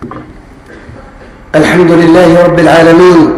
الحمد لله رب العالمين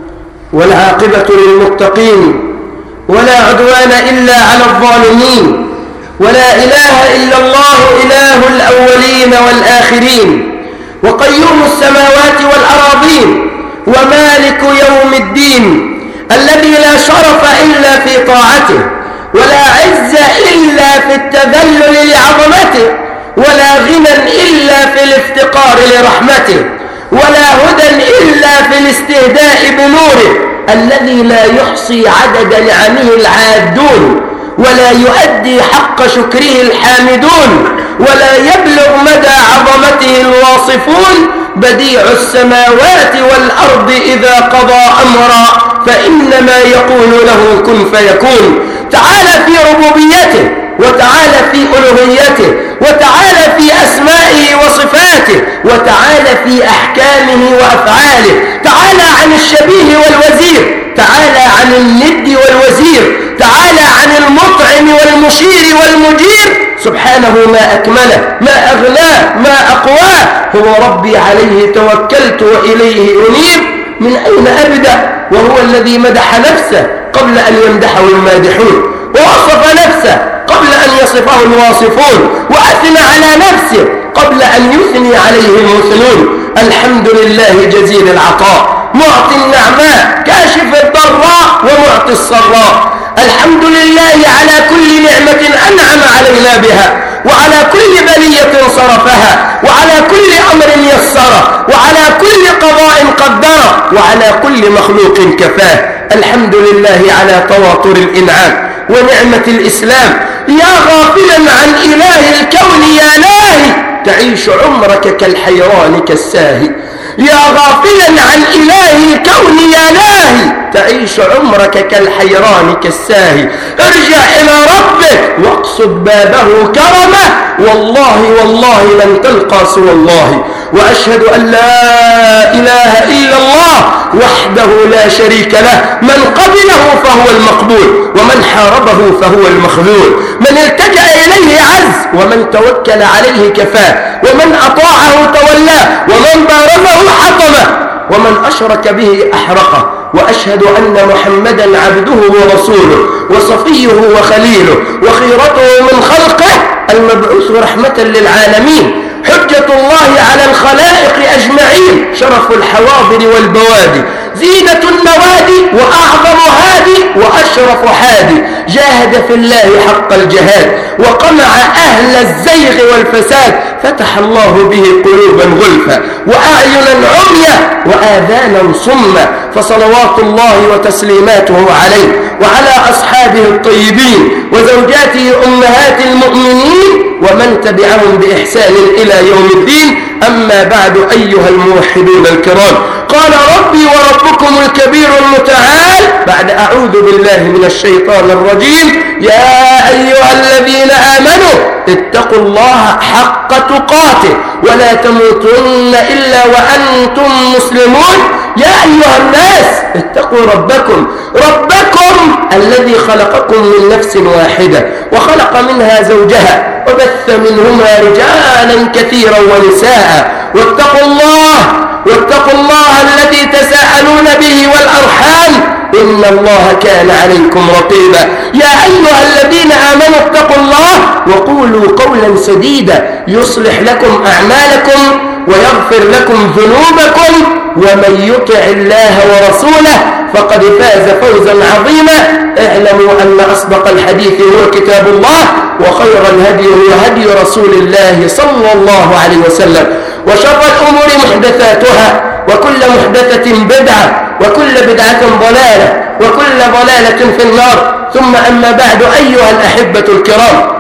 والعاقبة للمتقين ولا عدوان إلا على الظالمين ولا إله إلا الله إله الأولين والآخرين وقيوم السماوات والأراضين ومالك يوم الدين الذي لا شرف إلا في طاعته ولا عز إلا في التذلل لعظمته ولا غنى إلا في الافتقار لرحمته ولا هدى إلا في الاستهداء بنوره الذي لا يحصي عدد نعمه العادون ولا يؤدي حق شكره الحامدون ولا يبلغ مدى عظمته الواصفون بديع السماوات والأرض إذا قضى أمرا فإنما يقول له كن فيكون تعالى في ربوبيته وتعالى في ألوهيته وتعالى في أسمائه وصفاته وتعالى في أحكامه وأفعاله تعالى عن الشبيه والوزير تعالى عن الند والوزير تعالى عن المطعم والمشير والمجير سبحانه ما أكمله ما أغلاه ما أقواه هو ربي عليه توكلت وإليه أنيب من أين أبدأ وهو الذي مدح نفسه قبل أن يمدحه المادحون ووصف نفسه قبل أن يصفه الواصفون وأثنى على نفسه قبل أن يثني عليه المثنون الحمد لله جزيل العطاء معطي النعماء كاشف الضراء ومعطي السراء الحمد لله على كل نعمة أنعم علينا بها وعلى كل بلية صرفها وعلى كل أمر يسره وعلى كل قضاء قدره وعلى كل مخلوق كفاه الحمد لله على تواتر الإنعام ونعمة الإسلام يا غافلا عن إله الكون يا لاهي تعيش عمرك كالحيران كالساهي يا غافلا عن إله الكون يا لاهي تعيش عمرك كالحيران كالساهي ارجع إلى ربك واقصد بابه كرمه والله والله لن تلقى سوى الله وأشهد أن لا إله إلا الله وحده لا شريك له من قبله فهو المقبول ومن حاربه فهو المخذول من التجأ إليه عز ومن توكل عليه كفاه ومن أطاعه تولاه ومن بارزه حطمه ومن أشرك به أحرقه وأشهد أن محمدا عبده ورسوله وصفيه وخليله وخيرته من خلقه المبعوث رحمة للعالمين حجة الله على الخلائق أجمعين شرف الحواضر والبوادي زينة النوادي وأعظم هادي وأشرف حادي جاهد في الله حق الجهاد وقمع أهل الزيغ والفساد فتح الله به قلوبا غلفا وأعينا عميا وآذانا صما فصلوات الله وتسليماته عليه وعلى أصحابه الطيبين وزوجاته أمهات المؤمنين ومن تبعهم بإحسان إلى يوم الدين أما بعد أيها الموحدون الكرام قال ربي وربكم الكبير المتعال بعد أعوذ بالله من الشيطان الرجيم يا أيها الذين آمنوا اتقوا الله حق تقاته ولا تموتن إلا وأنتم مسلمون يا أيها الناس اتقوا ربكم ربكم الذي خلقكم من نفس واحدة وخلق منها زوجها وبث منهما رجالا كثيرا ونساء واتقوا الله واتقوا الله الذي تساءلون به والأرحام إن الله كان عليكم رقيبا يا أيها الذين آمنوا اتقوا الله وقولوا قولا سديدا يصلح لكم أعمالكم ويغفر لكم ذنوبكم ومن يطع الله ورسوله فقد فاز فوزا عظيما اعلموا أن أصدق الحديث هو كتاب الله وخير الهدي هو هدي رسول الله صلى الله عليه وسلم وشر الأمور محدثاتها وكل محدثة بدعة وكل بدعة ضلالة وكل ضلالة في النار ثم أما بعد أيها الأحبة الكرام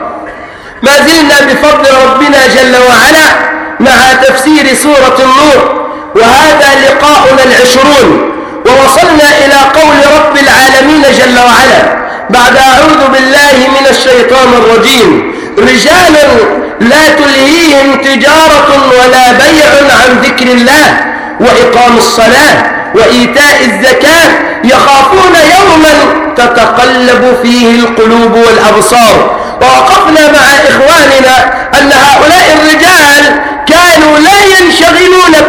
ما زلنا بفضل ربنا جل وعلا مع تفسير سورة النور وهذا لقاؤنا العشرون ووصلنا إلى قول رب العالمين جل وعلا بعد أعوذ بالله من الشيطان الرجيم رجال لا تلهيهم تجارة ولا بيع عن ذكر الله وإقام الصلاة وإيتاء الزكاة يخافون يوما تتقلب فيه القلوب والأبصار ووقفنا مع إخواننا أن هؤلاء الرجال كانوا لا ينشغلون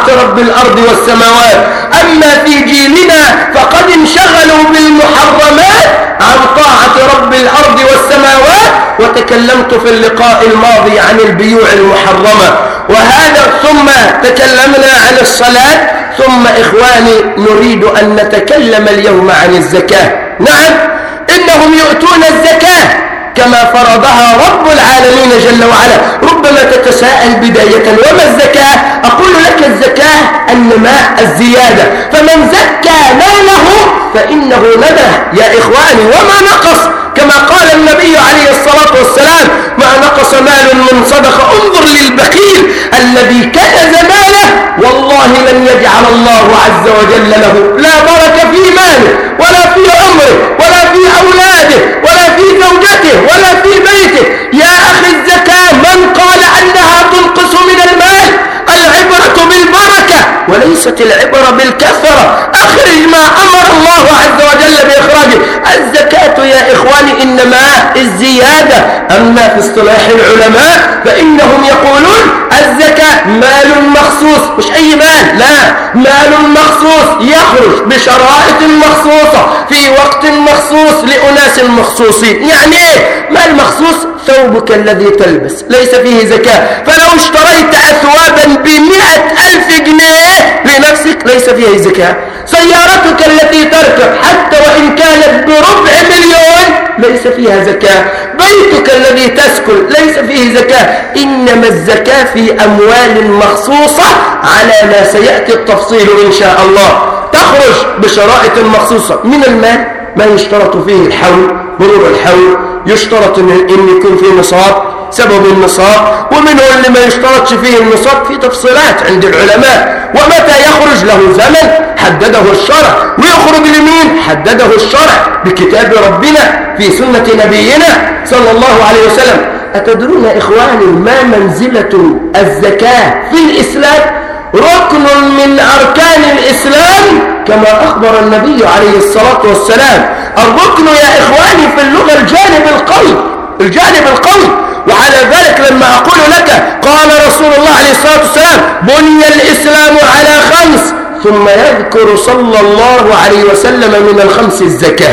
طاعة رب الأرض والسماوات أما في جيلنا فقد انشغلوا بالمحرمات عن طاعة رب الأرض والسماوات وتكلمت في اللقاء الماضي عن البيوع المحرمة وهذا ثم تكلمنا عن الصلاة ثم إخواني نريد أن نتكلم اليوم عن الزكاة نعم إنهم يؤتون الزكاة كما فرضها رب العالمين جل وعلا ربما تتساءل بداية وما الزكاة أقول لك الزكاة النماء الزيادة فمن زكى ماله فإنه نبه يا إخواني وما نقص كما قال النبي عليه الصلاة والسلام ما نقص مال من صدقة انظر للبخيل الذي كنز ماله والله لن يجعل الله عز وجل له لا بركة في ماله ولا في عمره ولا في أولاده ولا في زوجته ولا في بيته يا أخي الزكاة من قال أنها تنقص من المال العبرة بالبركة وليست العبرة بالكثرة أخرج ما أمر الله عز وجل بإخراجه الزكاة يا إخواني إنما الزيادة أما في اصطلاح العلماء فإنهم يقولون الزكاة مال مخصوص مش أي مال لا مال مخصوص يخرج بشرائط مخصوصة في وقت مخصوص لأناس مخصوصين يعني إيه مال مخصوص ثوبك الذي تلبس ليس فيه زكاة فلو اشتريت أثوابا بمئة ألف جنيه لنفسك ليس فيه زكاة سيارتك التي تركب حتى وإن كانت بربع مليون ليس فيها زكاة بيتك الذي تسكن ليس فيه زكاة إنما الزكاة في أموال مخصوصة على ما سيأتي التفصيل إن شاء الله تخرج بشرائط مخصوصة من المال ما يشترط فيه الحول مرور الحول يشترط أن يكون فيه نصاب سبب النصاب ومنه اللي ما يشترطش فيه النصاب في تفصيلات عند العلماء ومتى يخرج له زمن حدده الشرع ويخرج لمين حدده الشرع بكتاب ربنا في سنة نبينا صلى الله عليه وسلم أتدرون إخواني ما منزلة الزكاة في الإسلام ركن من أركان الإسلام كما أخبر النبي عليه الصلاة والسلام الركن يا إخواني في اللغة الجانب القوي الجانب القوي وعلى ذلك لما أقول لك قال رسول الله عليه الصلاة والسلام بني الإسلام على خمس ثم يذكر صلى الله عليه وسلم من الخمس الزكاة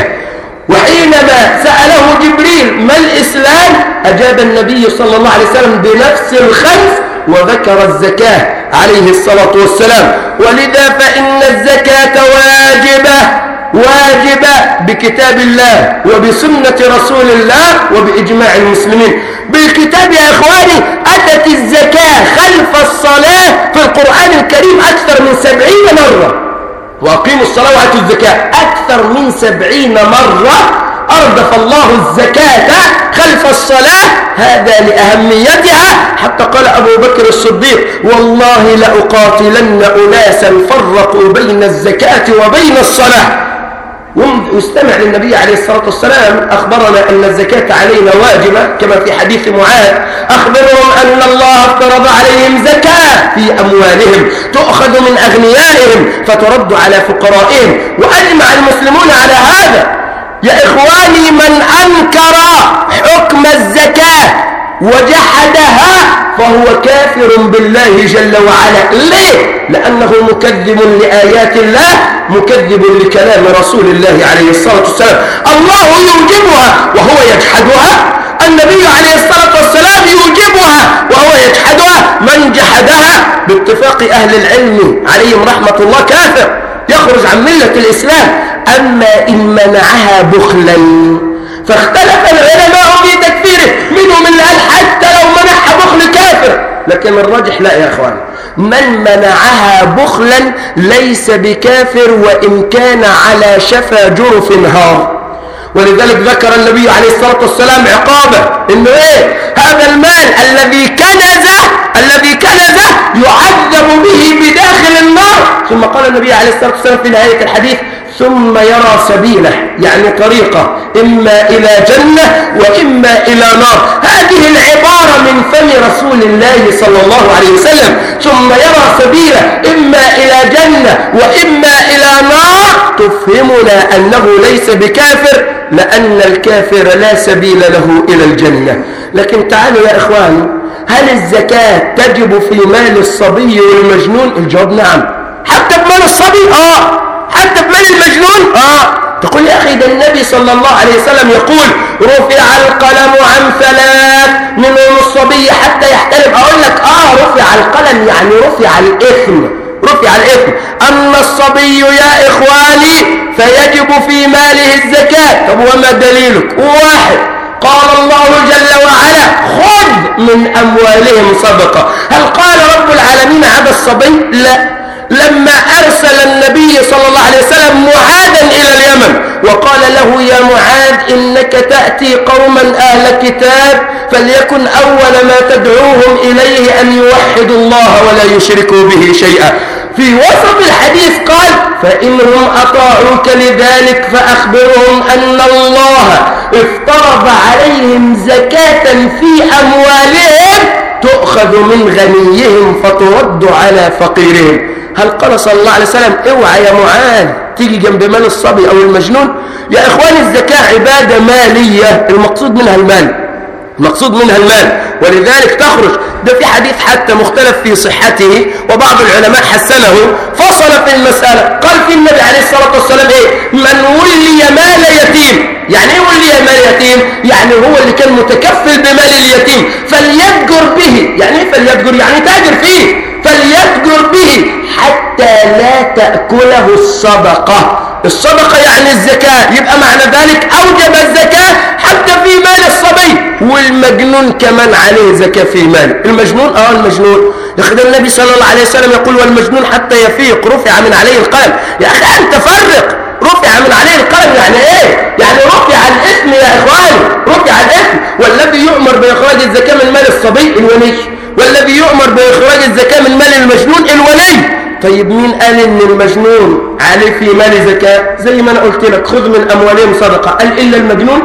وحينما سأله جبريل ما الإسلام أجاب النبي صلى الله عليه وسلم بنفس الخمس وذكر الزكاة عليه الصلاة والسلام ولذا فإن الزكاة واجبة واجبة بكتاب الله وبسنة رسول الله وبإجماع المسلمين بالكتاب يا إخواني أتت الزكاة خلف الصلاة في القرآن الكريم أكثر من سبعين مرة وأقيموا الصلاة وآتوا الزكاة أكثر من سبعين مرة أردف الله الزكاة خلف الصلاة هذا لأهميتها حتى قال أبو بكر الصديق والله لأقاتلن أناسا فرقوا بين الزكاة وبين الصلاة واستمع للنبي عليه الصلاة والسلام أخبرنا أن الزكاة علينا واجبة كما في حديث معاذ أخبرهم أن الله افترض عليهم زكاة في أموالهم تؤخذ من أغنيائهم فترد على فقرائهم وأجمع المسلمون على هذا يا إخواني من أنكر حكم الزكاة وجحدها فهو كافر بالله جل وعلا ليه؟ لأنه مكذب لآيات الله مكذب لكلام رسول الله عليه الصلاة والسلام الله يوجبها وهو يجحدها النبي عليه الصلاة والسلام يوجبها وهو يجحدها من جحدها باتفاق أهل العلم عليهم رحمة الله كافر يخرج عن ملة الإسلام أما إن منعها بخلا فاختلف العلماء في تكفيره منهم من قال حتى لو منعها بخل كافر لكن الراجح لا يا أخوان من منعها بخلا ليس بكافر وإن كان على شفا جرف هار ولذلك ذكر النبي عليه الصلاة والسلام عقابه إنه إيه هذا المال الذي كنزه الذي كنزه يعذب به بداخل النار ثم قال النبي عليه الصلاة والسلام في نهاية الحديث ثم يرى سبيله يعني طريقة إما إلى جنة وإما إلى نار هذه العبارة من فم رسول الله صلى الله عليه وسلم ثم يرى سبيله إما إلى جنة وإما إلى نار تفهمنا أنه ليس بكافر لأن الكافر لا سبيل له إلى الجنة لكن تعالوا يا إخواني هل الزكاة تجب في مال الصبي والمجنون الجواب نعم حتى بمال الصبي اه حتى بمال المجنون اه تقول يا أخي ده النبي صلى الله عليه وسلم يقول رفع القلم عن ثلاث منهم الصبي حتى يحتلم أقول لك آه رفع القلم يعني رفع الإثم رفع الإثم أما الصبي يا إخواني فيجب في ماله الزكاة طب وما دليلك واحد قال الله جل وعلا خذ من أموالهم صدقة هل قال رب العالمين هذا الصبي لا لما أرسل النبي صلى الله عليه وسلم معاذا إلى اليمن وقال له يا معاذ إنك تأتي قوما أهل كتاب فليكن أول ما تدعوهم إليه أن يوحدوا الله ولا يشركوا به شيئا في وسط الحديث قال فإنهم أطاعوك لذلك فأخبرهم أن الله افترض عليهم زكاة في أموالهم تؤخذ من غنيهم فترد على فقيرهم هل قال صلى الله عليه وسلم اوعى يا معاذ تيجي جنب مال الصبي أو المجنون يا إخواني الزكاة عبادة مالية المقصود منها المال المقصود منها المال ولذلك تخرج ده في حديث حتى مختلف في صحته وبعض العلماء حسنه فصل في المسألة قال في النبي عليه الصلاة والسلام ايه من ولي مال يتيم يعني ايه ولي مال يتيم يعني هو اللي كان متكفل بمال اليتيم فليتجر به يعني ايه فليتجر يعني تاجر فيه فليتجر به حتى لا تأكله الصدقة الصدقة يعني الزكاة يبقى معنى ذلك أوجب الزكاة حتى في مال الصبي والمجنون كمان عليه زكاة في مال المجنون اه المجنون يخد النبي صلى الله عليه وسلم يقول والمجنون حتى يفيق رفع من عليه القلم يا أخي أنت فرق رفع من عليه القلم يعني ايه يعني رفع الاسم يا إخواني رفع الاسم والذي يؤمر بإخراج الزكاة من مال الصبي الولي والذي يؤمر بإخراج الزكاة من مال المجنون الولي طيب مين قال ان المجنون عليه في مال زكاة زي ما انا قلت لك خذ من اموالهم صدقة قال الا المجنون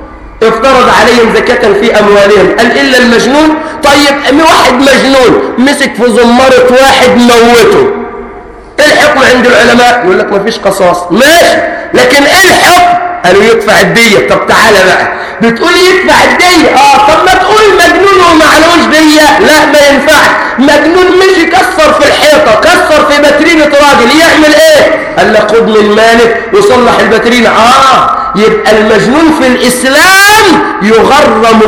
افترض عليهم زكاة في اموالهم قال الا المجنون طيب واحد مجنون مسك في زمارة واحد موته ايه الحكم عند العلماء يقول لك مفيش قصاص ماشي لكن ايه الحكم قالوا يدفع الدية طب تعالى بقى بتقول يدفع الدية اه طب ما تقول مجنون ومعلوش دية لا ما ينفعش مجنون مشي كسر في الحيطة كسر في باترينة راجل يعمل ايه قال لك خد من مالك وصلح الباترينة اه يبقى المجنون في الإسلام يغرم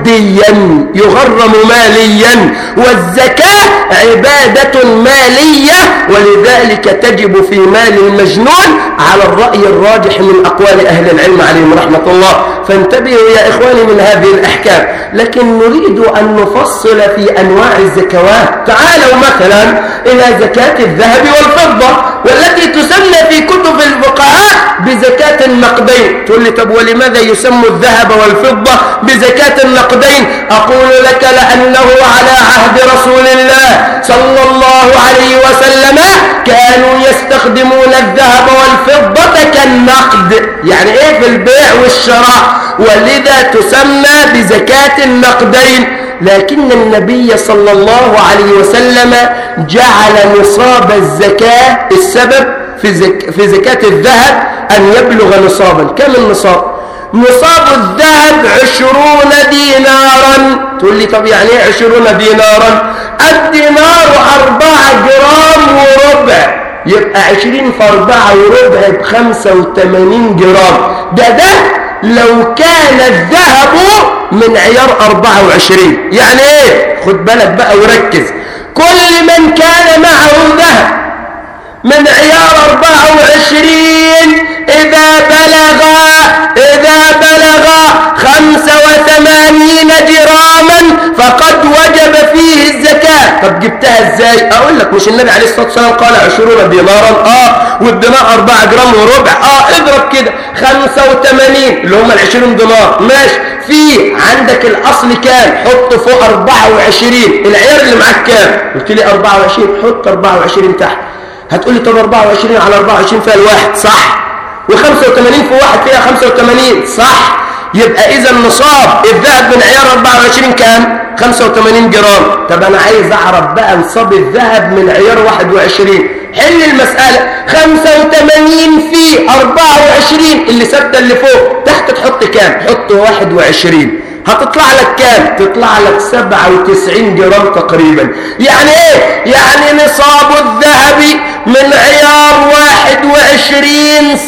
ماديا يغرم ماليا والزكاة عبادة مالية ولذلك تجب في مال المجنون على الرأي الراجح من أقوال أهل العلم عليهم رحمة الله فانتبهوا يا إخواني من هذه الأحكام لكن نريد أن نفصل في أنواع الزكوات تعالوا مثلا إلى زكاة الذهب والفضة والتي تسمى في كتب الفقهاء بزكاة النقدين تقول لي طب ولماذا يسمى الذهب والفضة بزكاة النقدين أقول لك لأنه على عهد رسول الله صلى الله عليه وسلم كانوا يستخدمون الذهب والفضة كالنقد يعني ايه في البيع والشراء ولذا تسمى بزكاة النقدين لكن النبي صلى الله عليه وسلم جعل نصاب الزكاة السبب في, زك في زكاة الذهب أن يبلغ نصابا كم النصاب نصاب الذهب عشرون دينارا تقول لي طب يعني ايه عشرون دينارا الدينار أربعة جرام وربع يبقى عشرين في أربعة وربع بخمسة وثمانين جرام ده ده لو كان الذهب من عيار 24 يعني ايه خد بالك بقى وركز كل من كان معه ذهب من عيار 24 إذا بلغ إذا بلغ 85 جراما فقد وجب فيه الزكاة طب جبتها ازاي اقول لك مش النبي عليه الصلاة والسلام قال 20 دينارا اه والدينار 4 جرام وربع اه اضرب كده 85 اللي هم ال 20 دينار ماشي في عندك الاصل كام حط فوق 24 العيار اللي معاك كام قلت لي 24 حط 24 تحت هتقول لي طب 24 على 24 فيها الواحد صح و85 في واحد فيها 85 صح يبقى اذا نصاب الذهب من عيار 24 كام 85 جرام طب انا عايز اعرف بقى نصاب الذهب من عيار 21 حل المسألة 85 في 24 اللي ثابته اللي فوق تحت تحط كام حط 21 هتطلع لك كام تطلع لك 97 جرام تقريبا يعني ايه يعني نصاب الذهب من عيار 21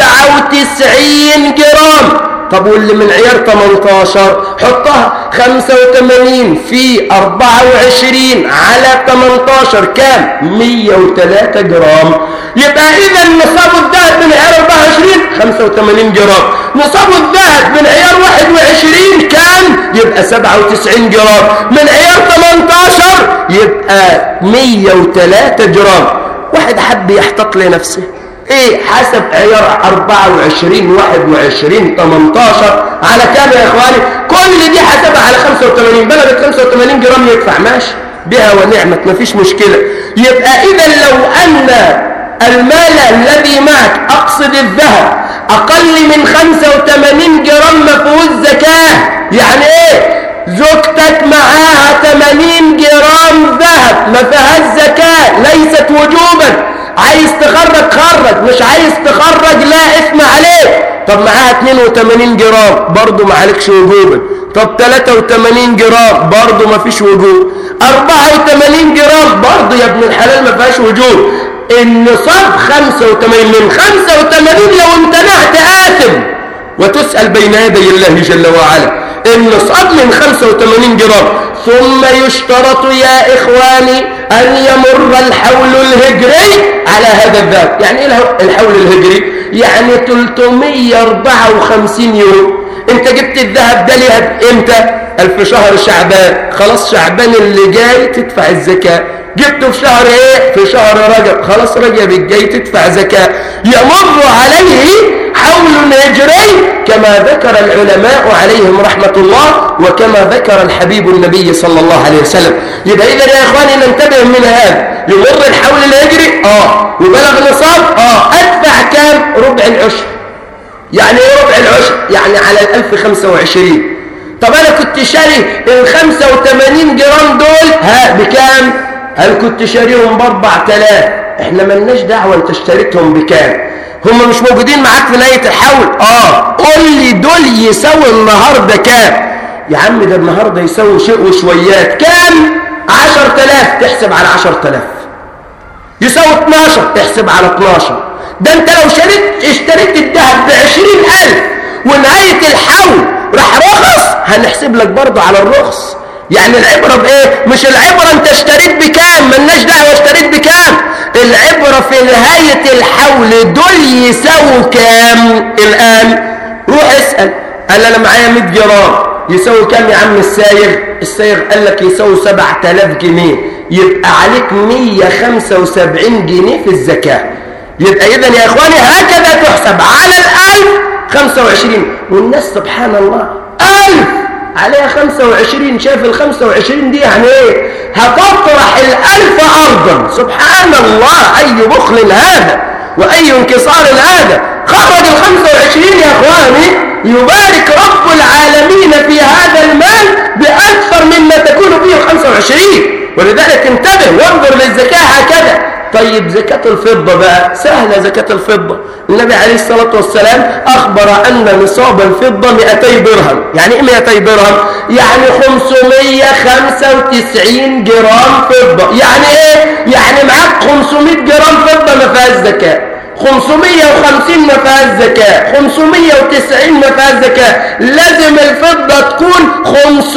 97 جرام طب واللي من عيار 18 حطها 85 في 24 على 18 كام 103 جرام يبقى اذا نصاب الذهب من عيار 24 85 جرام نصاب الذهب من عيار 21 كام يبقى 97 جرام من عيار 18 يبقى 103 جرام واحد حب يحتط لنفسه ايه حسب عيار 24 21 18 على كام يا اخواني كل دي حسبها على 85 بلغت 85 جرام يدفع ماشي بها ونعمت مفيش مشكلة يبقى اذا لو ان المال الذي معك اقصد الذهب اقل من 85 جرام مفهوش زكاة يعني ايه زوجتك معاها 80 جرام ذهب ما فيهاش زكاة ليست وجوبا عايز تخرج خرج مش عايز تخرج لا اسم عليك طب معاها 82 جرام برضه ما عليكش وجوبا طب 83 جرام برضه ما فيش وجوب 84 جرام برضه يا ابن الحلال ما فيهاش وجوب النصاب 85 من 85 لو امتنعت آثم وتسأل بين يدي الله جل وعلا النصاب من 85 جرام ثم يشترط يا إخواني أن يمر الحول الهجري على هذا الذهب يعني ايه الحول الهجري يعني 354 يوم انت جبت الذهب ده ليه امتى الف شهر شعبان خلاص شعبان اللي جاي تدفع الزكاة جبته في شهر ايه في شهر رجب خلاص رجب الجاي تدفع زكاة يمر عليه حول هجري كما ذكر العلماء عليهم رحمة الله وكما ذكر الحبيب النبي صلى الله عليه وسلم يبقى إذا يا إخواني ننتبه من هذا يمر الحول الهجري آه وبلغ نصاب آه أدفع كام ربع العشر يعني ايه ربع العشر يعني على الألف خمسة وعشرين طب أنا كنت شاري ال 85 جرام دول ها بكام هل كنت شاريهم باربع تلاف احنا ملناش دعوة انت اشتريتهم بكام هم مش موجودين معاك في نهاية الحول اه قول لي دول يساوي النهاردة كام يا عم ده النهاردة يساوي شيء وشويات كام عشر تلاف تحسب على عشر تلاف يساوي 12 تحسب على 12 ده انت لو شريت اشتريت الذهب بعشرين ألف ونهاية الحول راح رخص هنحسب لك برضه على الرخص يعني العبرة بإيه؟ مش العبرة أنت اشتريت بكام ملناش دعوة اشتريت بكام العبرة في نهاية الحول دول يساووا كام الآن روح اسأل قال أنا معايا 100 جرام يساوي كام يا عم السايغ السايغ قال لك يساوي 7000 جنيه يبقى عليك 175 جنيه في الزكاة يبقى إذا يا إخواني هكذا تحسب على الألف 25 والناس سبحان الله ألف عليها 25 شايف ال 25 دي يعني ايه هتطرح الألف أرضا سبحان الله أي بخل هذا وأي انكسار هذا خرج ال 25 يا أخواني يبارك رب العالمين في هذا المال بأكثر مما تكون فيه ال 25 ولذلك انتبه وانظر للزكاة هكذا طيب زكاة الفضة بقى سهلة زكاة الفضة النبي عليه الصلاة والسلام أخبر أن نصاب الفضة 200 درهم يعني إيه 200 درهم؟ يعني 595 جرام فضة يعني إيه؟ يعني معاك 500 جرام فضة ما فيهاش زكاة 550 ما فيهاش زكاة 590 ما فيهاش زكاة لازم الفضة تكون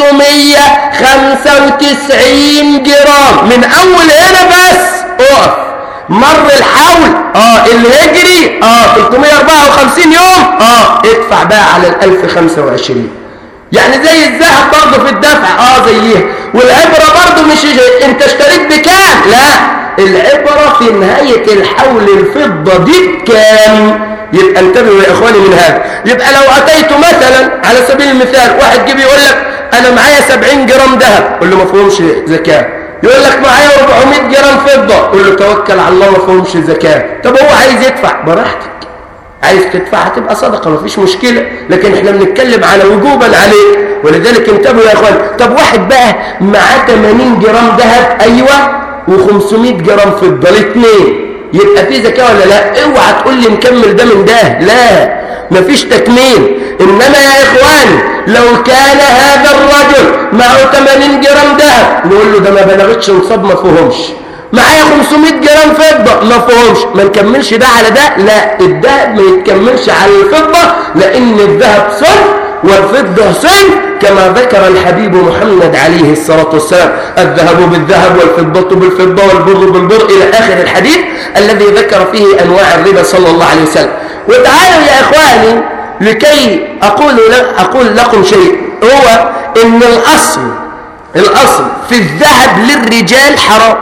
595 جرام من أول هنا بس اقف مر الحول اه اللي يجري اه 354 يوم اه ادفع بقى على ال 1025 يعني زي الذهب برضه في الدفع اه زيه والعبرة برضه مش انت اشتريت بكام لا العبرة في نهاية الحول الفضة دي بكام يبقى انتبهوا يا اخواني من هذا يبقى لو اتيت مثلا على سبيل المثال واحد جيب يقول لك انا معايا 70 جرام ذهب قول له ما فيهمش زكاه يقول لك معايا 400 جرام فضة قول له توكل على الله ما فيهمش زكاة طب هو عايز يدفع براحتك عايز تدفع هتبقى صدقة مفيش مشكلة لكن احنا بنتكلم على وجوبا عليك ولذلك انتبهوا يا اخوان طب واحد بقى معاه 80 جرام ذهب ايوه و500 جرام فضة الاثنين يبقى في زكاة ولا لا اوعى تقول لي نكمل ده من ده لا مفيش تكميل إنما يا إخواني لو كان هذا الرجل معه 80 جرام ذهب نقول له ده ما بلغتش نصاب ما فيهمش معايا 500 جرام فضة ما فيهمش ما نكملش ده على ده لا الذهب ما يتكملش على الفضة لأن الذهب صنف والفضة صنف كما ذكر الحبيب محمد عليه الصلاة والسلام الذهب بالذهب والفضة بالفضة والبر بالبر إلى آخر الحديث الذي ذكر فيه أنواع الربا صلى الله عليه وسلم وتعالوا يا إخواني لكي أقول, أقول لكم شيء هو إن الأصل الأصل في الذهب للرجال حرام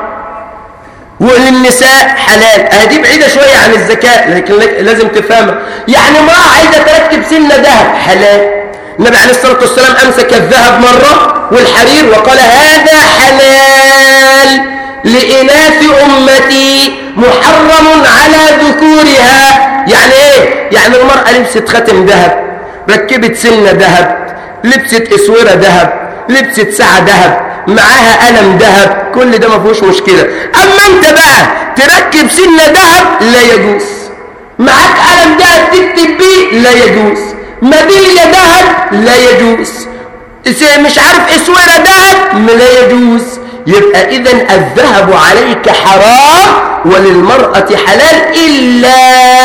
وللنساء حلال هذه بعيدة شوية عن الزكاة لكن لازم تفهمها يعني امرأة عايزة تركب سنة ذهب حلال النبي عليه الصلاة والسلام أمسك الذهب مرة والحرير وقال هذا حلال لإناث أمتي محرم على ذكورها يعني إيه؟ يعني المرأة لبست ختم ذهب ركبت سنة ذهب لبست اسورة ذهب لبست ساعة ذهب معاها قلم ذهب كل ده ما فيهوش مشكلة أما أنت بقى تركب سنة ذهب لا يجوز معاك قلم ذهب تكتب بيه لا يجوز ميدالية ذهب لا يجوز مش عارف اسورة ذهب لا يجوز يبقى إذا الذهب عليك حرام وللمرأة حلال إلا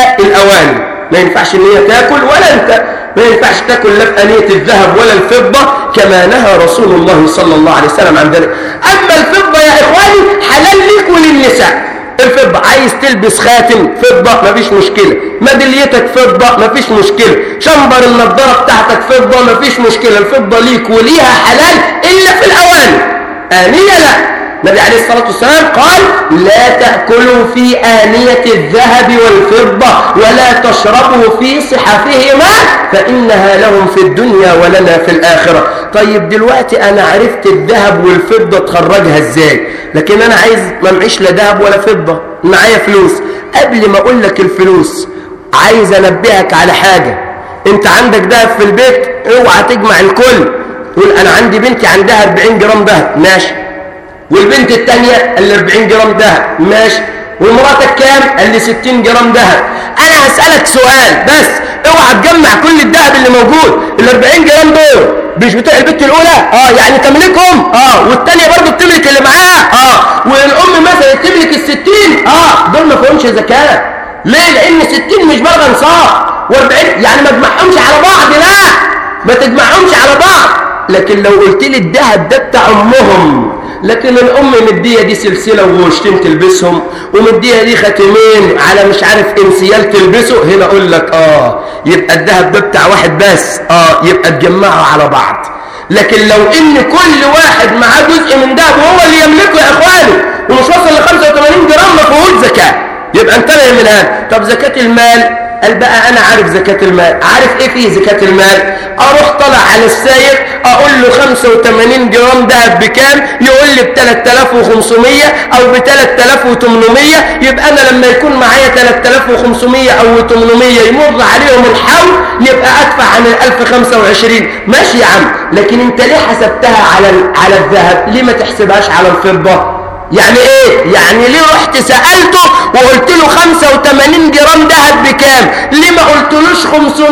الأواني ما ينفعش ان هي تاكل ولا انت ما ينفعش تاكل لا في انيه الذهب ولا الفضه كما نهى رسول الله صلى الله عليه وسلم عن ذلك اما الفضه يا اخواني حلال ليك وللنساء الفضة عايز تلبس خاتم فضة مفيش مشكلة ميداليتك فضة مفيش مشكلة شمبر النضارة بتاعتك فضة مفيش مشكلة الفضة ليك وليها حلال إلا في الأواني آنية لا النبي عليه الصلاة والسلام قال لا تأكلوا في آنية الذهب والفضة ولا تشربوا في صحفهما فإنها لهم في الدنيا ولنا في الآخرة طيب دلوقتي أنا عرفت الذهب والفضة تخرجها إزاي لكن أنا عايز ما معيش لا ذهب ولا فضة معايا فلوس قبل ما أقول لك الفلوس عايز أنبهك على حاجة أنت عندك ذهب في البيت اوعى تجمع الكل تقول أنا عندي بنتي عندها 40 جرام ذهب ماشي والبنت الثانية ال 40 جرام ذهب ماشي ومراتك كام قال لي 60 جرام ذهب انا هسألك سؤال بس اوعى تجمع كل الذهب اللي موجود ال 40 جرام دول مش بتوع البنت الاولى اه يعني تملكهم اه والثانيه برضه بتملك اللي معاها اه والام مثلا تملك ال 60 اه دول ما فيهمش زكاه ليه لان 60 مش بلغ نصاب و40 يعني ما تجمعهمش على بعض لا ما تجمعهمش على بعض لكن لو قلت لي الذهب ده بتاع امهم لكن الأم مدية دي سلسلة وغوشتين تلبسهم ومدية دي ختمين على مش عارف انسيال تلبسه هنا أقول لك آه يبقى الذهب ده بتاع واحد بس آه يبقى تجمعه على بعض لكن لو إن كل واحد معاه جزء من دهب وهو اللي يملكه يا إخواني ومش وصل ل 85 جرام ما فيهوش زكاة يبقى انتبه من هذا طب زكاة المال قال بقى أنا عارف زكاة المال عارف إيه فيه زكاة المال أروح طلع على السايق أقول له 85 جرام دهب بكام يقول لي ب 3500 أو ب 3800 يبقى أنا لما يكون معايا 3500 أو 800 يمر عليهم الحول يبقى أدفع عن ال 1025 ماشي يا عم لكن أنت ليه حسبتها على على الذهب ليه ما تحسبهاش على الفضة يعني ايه يعني ليه رحت سألته وقلت له 85 جرام دهب بكام ليه ما قلتلوش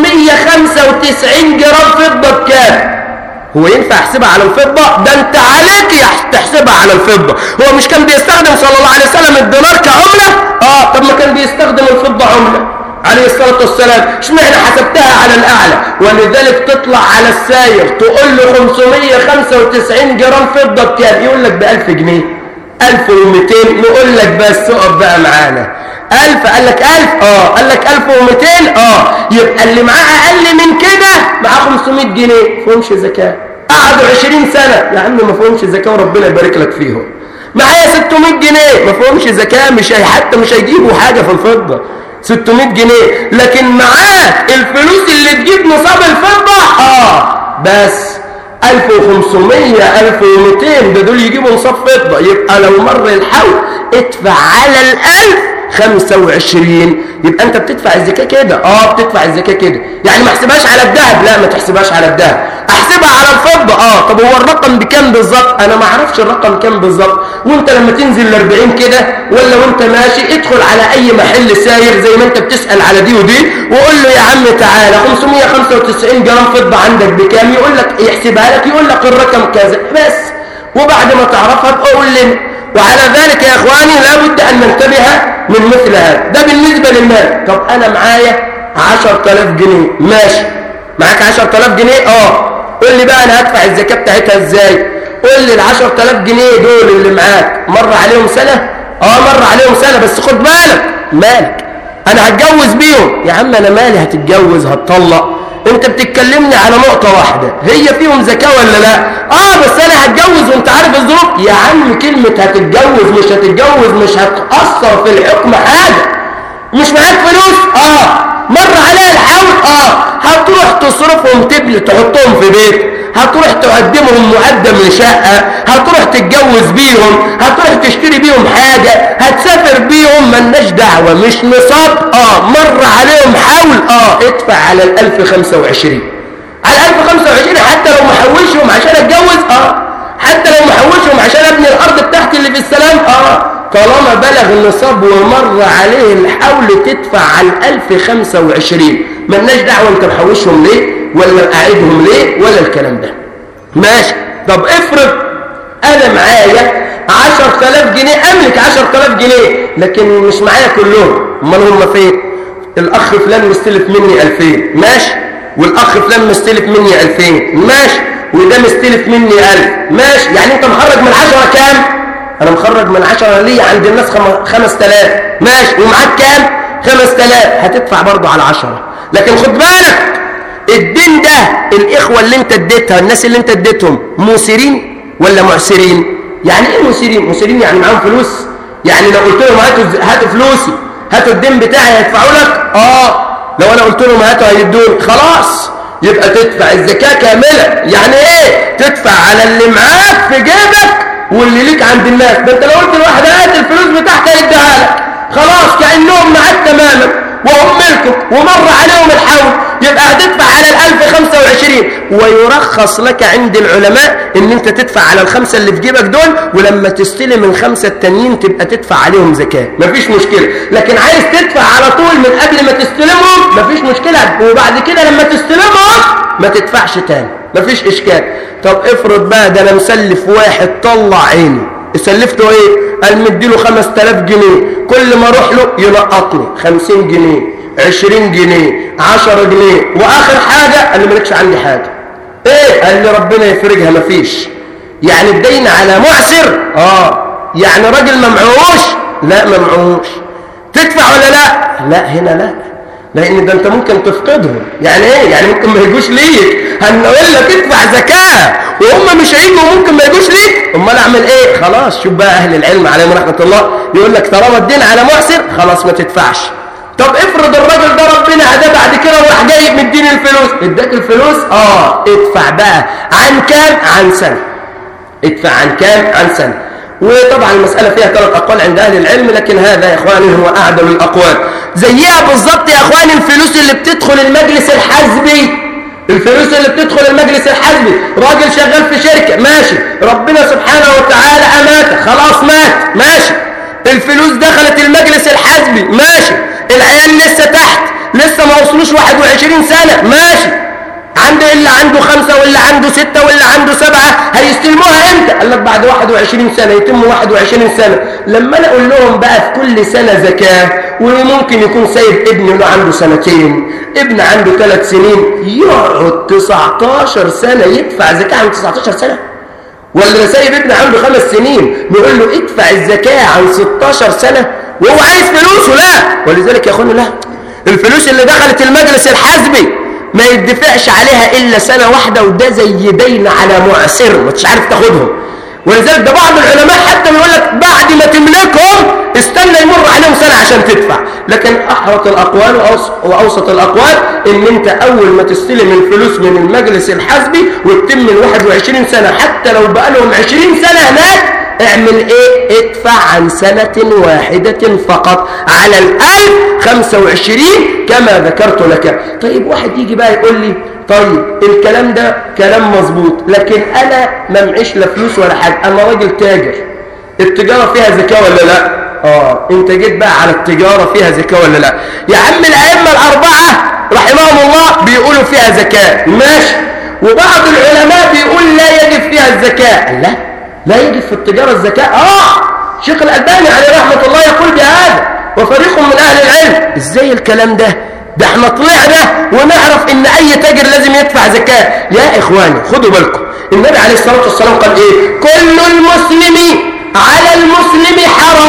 595 جرام فضة بكام هو ينفع احسبها على الفضة ده انت عليك تحسبها على الفضة هو مش كان بيستخدم صلى الله عليه وسلم الدينار كعملة اه طب ما كان بيستخدم الفضة عملة عليه الصلاة والسلام اشمعنى حسبتها على الأعلى ولذلك تطلع على الساير تقول له 595 جرام فضة بكام يقول لك ب 1000 جنيه 1200 نقول لك بس اقف بقى معانا 1000 قال لك 1000 اه قال لك 1200 اه يبقى اللي معاه اقل من كده معاه 500 جنيه فهمش زكاه قعدوا 20 سنه يا عم ما فهمش زكاه وربنا يبارك لك فيهم معايا 600 جنيه ما فهمش زكاه مش هي حتى مش هيجيبوا حاجه في الفضه 600 جنيه لكن معاه الفلوس اللي تجيب نصاب الفضه اه بس 1500 1200 ده دول يجيبوا نصاب فضة يبقى لو مر الحول ادفع على الألف 25 يبقى انت بتدفع الزكاة كده اه بتدفع الزكاة كده يعني ما احسبهاش على الذهب لا ما تحسبهاش على الذهب احسبها على الفضة اه طب هو الرقم بكام بالظبط انا ما اعرفش الرقم كام بالظبط وانت لما تنزل ل 40 كده ولا وانت ماشي ادخل على اي محل ساير زي ما انت بتسأل على دي ودي وقول له يا عم تعالى 595 جرام فضة عندك بكام يقول لك يحسبها لك يقول لك الرقم كذا بس وبعد ما تعرفها تقول لنا وعلى ذلك يا اخواني لابد ان ننتبه من مثل هذا ده بالنسبة للمال طب انا معايا 10000 جنيه ماشي معاك 10000 جنيه اه قول لي بقى انا هدفع الزكاة بتاعتها ازاي قول لي ال 10000 جنيه دول اللي معاك مر عليهم سنة اه مر عليهم سنة بس خد بالك مالك انا هتجوز بيهم يا عم انا مالي هتتجوز هتطلق انت بتتكلمني على نقطة واحدة هي فيهم زكاة ولا لا اه بس انا هتجوز وانت عارف الظروف يا عم كلمة هتتجوز مش هتتجوز مش هتأثر في الحكم حاجة مش معاك فلوس اه مر عليها الحول اه هتروح تصرفهم تبني تحطهم في بيت هتروح تقدمهم مقدم لشقة هتروح تتجوز بيهم هتروح تشتري بيهم حاجة هتسافر بيهم ملناش دعوة مش نصاب اه مر عليهم حول اه ادفع على الالف خمسة وعشرين على الالف خمسة وعشرين حتى لو محوشهم عشان اتجوز اه حتى لو محوشهم عشان ابني الارض بتاعتي اللي في السلام اه طالما بلغ النصاب ومر عليه الحول تدفع على الالف خمسة وعشرين ملناش دعوة انت محوشهم ليه ولا قاعدهم ليه ولا الكلام ده ماشي طب افرض انا معايا 10000 جنيه املك 10000 جنيه لكن مش معايا كلهم امال هم فين الاخ فلان مستلف مني 2000 ماشي والاخ فلان مستلف مني 2000 ماشي وده مستلف مني 1000 ماشي يعني انت مخرج من 10 كام انا مخرج من 10 ليه عند الناس 5000 ماشي ومعاك كام 5000 هتدفع برضه على 10 لكن خد بالك الدين ده الإخوة اللي انت اديتها الناس اللي انت اديتهم موسرين ولا معسرين يعني ايه موسرين موسرين يعني معاهم فلوس يعني لو قلت لهم هاتوا هاتوا فلوسي هاتوا الدين بتاعي هيدفعوا لك اه لو انا قلت لهم هاتوا هيدوني خلاص يبقى تدفع الزكاة كاملة يعني ايه تدفع على اللي معاك في جيبك واللي ليك عند الناس ده انت لو قلت لواحد هات الفلوس بتاعتك هيديها لك خلاص كأنهم معاك تماما وهم ملكك ومر عليهم الحول يبقى هتدفع على الألف خمسة وعشرين ويرخص لك عند العلماء ان انت تدفع على الخمسة اللي في جيبك دول ولما تستلم الخمسة التانيين تبقى تدفع عليهم زكاة مفيش مشكلة لكن عايز تدفع على طول من قبل ما تستلمهم مفيش مشكلة وبعد كده لما تستلمهم ما تدفعش تاني مفيش اشكال طب افرض بقى ده انا مسلف واحد طلع عيني سلفته ايه قال مديله 5000 جنيه كل ما اروح له ينقطني 50 جنيه 20 جنيه 10 جنيه واخر حاجه قال لي مالكش عندي حاجه ايه قال لي ربنا يفرجها مفيش يعني الدين على معسر اه يعني راجل ممعوش لا ممعوش تدفع ولا لا لا هنا لا لان ده انت ممكن تفقدهم يعني ايه يعني ممكن ما يجوش ليك هنقول لك ادفع زكاه وهم مش هيجوا ممكن ما يجوش ليك امال اعمل ايه خلاص شوف بقى اهل العلم عليهم رحمه الله يقول لك طالما الدين على معسر خلاص ما تدفعش طب افرض الراجل ده ربنا هداه بعد كده وراح جاي مديني الفلوس اداك الفلوس اه ادفع بقى عن كام عن سنه ادفع عن كام عن سنه وطبعا المسألة فيها ثلاث أقوال عند أهل العلم لكن هذا يا إخواني هو أعدل الأقوال زيها بالظبط يا إخواني الفلوس اللي بتدخل المجلس الحزبي الفلوس اللي بتدخل المجلس الحزبي راجل شغال في شركة ماشي ربنا سبحانه وتعالى أماته خلاص مات ماشي الفلوس دخلت المجلس الحزبي ماشي العيال لسه تحت لسه ما وصلوش 21 سنة ماشي عنده اللي عنده خمسة واللي عنده ستة واللي عنده سبعة هيستلموها امتى قال لك بعد 21 سنة يتم 21 سنة لما انا اقول لهم بقى في كل سنة زكاة وممكن يكون سايب ابن له عنده سنتين ابن عنده ثلاث سنين يقعد 19 سنة يدفع زكاة عن 19 سنة ولا سايب ابن عنده خمس سنين نقول له ادفع الزكاة عن 16 سنة وهو عايز فلوسه لا ولذلك يا اخوانا لا الفلوس اللي دخلت المجلس الحزبي ما يدفعش عليها إلا سنة واحدة وده زي دين على معسر ما تش عارف تاخدهم ولذلك ده بعض العلماء حتى بيقول لك بعد ما تملكهم استنى يمر عليهم سنة عشان تدفع لكن أحرط الأقوال وأوسط الأقوال إن أنت أول ما تستلم الفلوس من المجلس الحزبي وتتم ال 21 سنة حتى لو بقى لهم 20 سنة هناك اعمل ايه ادفع عن سنة واحدة فقط على الألف خمسة وعشرين كما ذكرت لك طيب واحد يجي بقى يقول لي طيب الكلام ده كلام مظبوط لكن انا ما معيش لا فلوس ولا حاجة انا راجل تاجر التجارة فيها زكاة ولا لا اه انت جيت بقى على التجارة فيها زكاة ولا لا يا عم الائمة الاربعة رحمهم الله بيقولوا فيها زكاة ماشي وبعض العلماء بيقول لا يجب فيها الزكاة لا لا يجب في التجارة الزكاة اه شيخ الألباني عليه رحمة الله يقول بهذا وفريق من أهل العلم ازاي الكلام ده ده احنا طلعنا ونعرف ان اي تاجر لازم يدفع زكاة يا اخواني خدوا بالكم النبي عليه الصلاة والسلام قال ايه كل المسلم على المسلم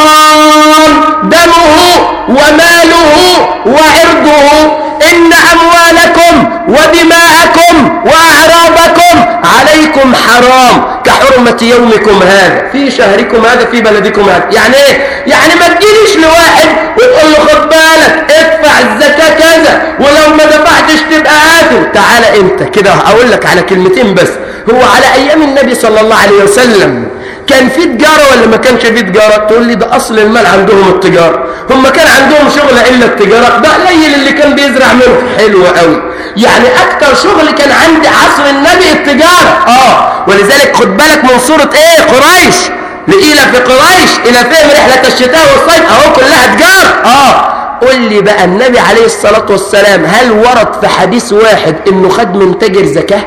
حرام دمه وماله وعرضه إن أموالكم ودماءكم وأعراضكم عليكم حرام كحرمة يومكم هذا في شهركم هذا في بلدكم هذا يعني ايه؟ يعني ما تجيليش لواحد وتقول له خد بالك ادفع الزكاة كذا ولو ما دفعتش تبقى قاتل تعال انت كده اقول لك على كلمتين بس هو على ايام النبي صلى الله عليه وسلم كان في تجارة ولا ما كانش في تجارة تقول لي ده أصل المال عندهم التجارة هم كان عندهم شغل إلا التجارة ده قليل اللي كان بيزرع منه حلو قوي يعني أكتر شغل كان عند عصر النبي التجارة آه ولذلك خد بالك من صورة إيه قريش لإلى في قريش إلى فهم رحلة الشتاء والصيف أهو كلها تجارة آه قل لي بقى النبي عليه الصلاة والسلام هل ورد في حديث واحد إنه خد من تاجر زكاة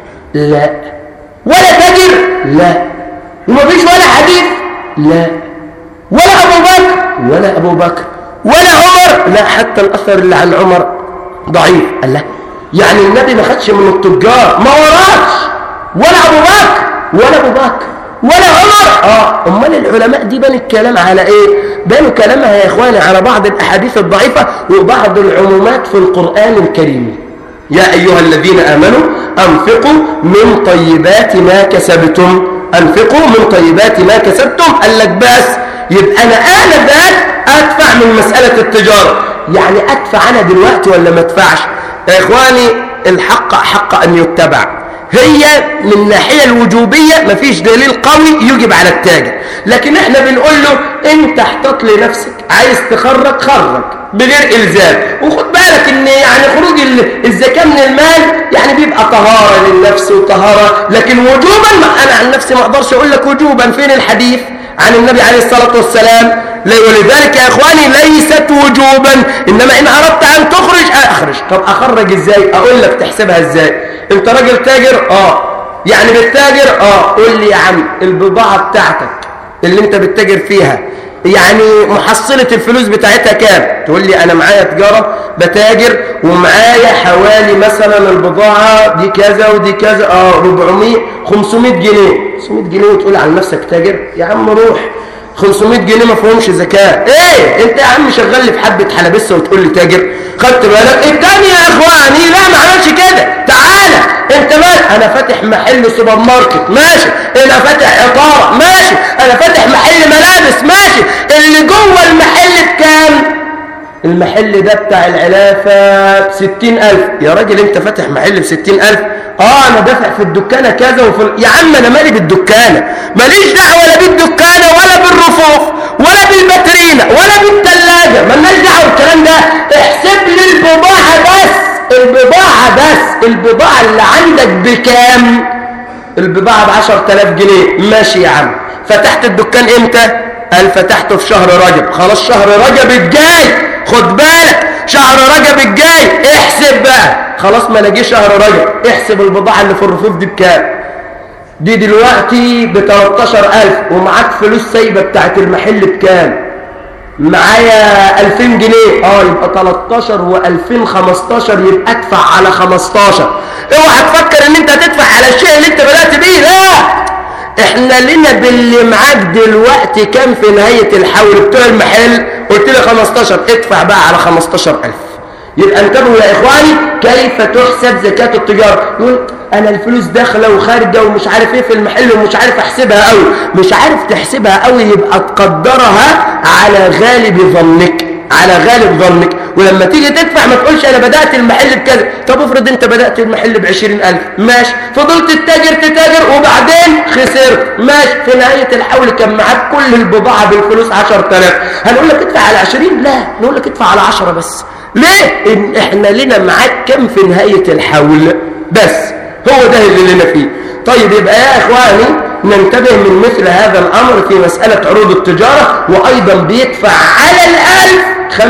لا ولا تاجر لا ومفيش ولا حديث لا ولا أبو بكر ولا أبو بكر ولا عمر لا حتى الأثر اللي عن عمر ضعيف قال لا يعني النبي ما خدش من التجار ما وراش ولا أبو بكر ولا أبو بكر ولا عمر اه امال العلماء دي بان الكلام على ايه بانوا كلامها يا اخواني على بعض الاحاديث الضعيفه وبعض العمومات في القران الكريم يا ايها الذين امنوا انفقوا من طيبات ما كسبتم أنفقوا من طيبات ما كسبتم قال لك بس يبقى أنا آنذاك أدفع من مسألة التجارة يعني أدفع أنا دلوقتي ولا ما أدفعش يا إخواني الحق حق أن يتبع هي من الناحية الوجوبية مفيش دليل قوي يجب على التاجر لكن احنا بنقول له انت احتط لنفسك عايز تخرج خرج بغير إلزام وخد بالك ان يعني خروج الزكاة من المال يعني بيبقى طهارة للنفس وطهارة لكن وجوبا ما انا عن نفسي ما اقدرش اقول لك وجوبا فين الحديث عن النبي عليه الصلاة والسلام ولذلك يا اخواني ليست وجوبا انما ان اردت ان تخرج اخرج طب اخرج ازاي اقول لك تحسبها ازاي انت راجل تاجر اه يعني بالتاجر اه قول لي يا عم البضاعة بتاعتك اللي انت بتتاجر فيها يعني محصلة الفلوس بتاعتها كام تقول لي انا معايا تجارة بتاجر ومعايا حوالي مثلا البضاعة دي كذا ودي كذا اه 400 500 جنيه 500 جنيه وتقول على نفسك تاجر يا عم روح 500 جنيه ما فيهمش زكاة ايه انت يا عم شغال لي في حبة حلبسة وتقول لي تاجر خدت بالك التاني يا اخواني لا ما عملش كده تعالى انت مال انا فاتح محل سوبر ماركت ماشي انا فاتح عطارة ماشي انا فاتح محل ملابس ماشي اللي جوه المحل بكام المحل ده بتاع العلافة بستين ألف يا راجل انت فاتح محل بستين ألف اه انا دافع في الدكانة كذا وفي يا عم انا مالي بالدكانة ماليش دعوة لا بالدكانة ولا بالرفوف ولا بالباترينا ولا بالثلاجة مالناش دعوة بالكلام ده احسب لي البضاعة بس البضاعة بس البضاعة اللي عندك بكام البضاعة بعشر تلاف جنيه ماشي يا عم فتحت الدكان امتى قال فتحته في شهر رجب خلاص شهر رجب الجاي خد بالك شهر رجب الجاي احسب بقى خلاص ما نجي شهر رجب احسب البضاعة اللي في الرفوف دي بكام دي دلوقتي ب 13000 ومعاك فلوس سايبة بتاعت المحل بكام معايا 2000 جنيه اه يبقى 13 و2000 15 يبقى ادفع على 15 اوعى تفكر ان انت هتدفع على الشيء اللي انت بدأت بيه لا احنا لنا باللي معاك دلوقتي كام في نهاية الحول بتوع المحل قلت لي 15 ادفع بقى على 15000 يبقى انتبهوا يا اخواني كيف تحسب زكاة التجارة يقول انا الفلوس داخلة وخارجة ومش عارف ايه في المحل ومش عارف احسبها قوي مش عارف تحسبها قوي يبقى تقدرها على غالب ظنك على غالب ظنك ولما تيجي تدفع ما تقولش انا بدأت المحل بكذا طب افرض انت بدأت المحل بعشرين الف ماشي فضلت تتاجر تتاجر وبعدين خسرت ماشي في نهاية الحول كان معاك كل البضاعة بالفلوس عشر تلاف هنقول لك ادفع على عشرين لا نقول لك ادفع على عشرة بس ليه إن احنا لنا معاك كم في نهاية الحول بس هو ده اللي لنا فيه طيب يبقى يا اخواني ننتبه من مثل هذا الامر في مسألة عروض التجارة وايضا بيدفع على الالف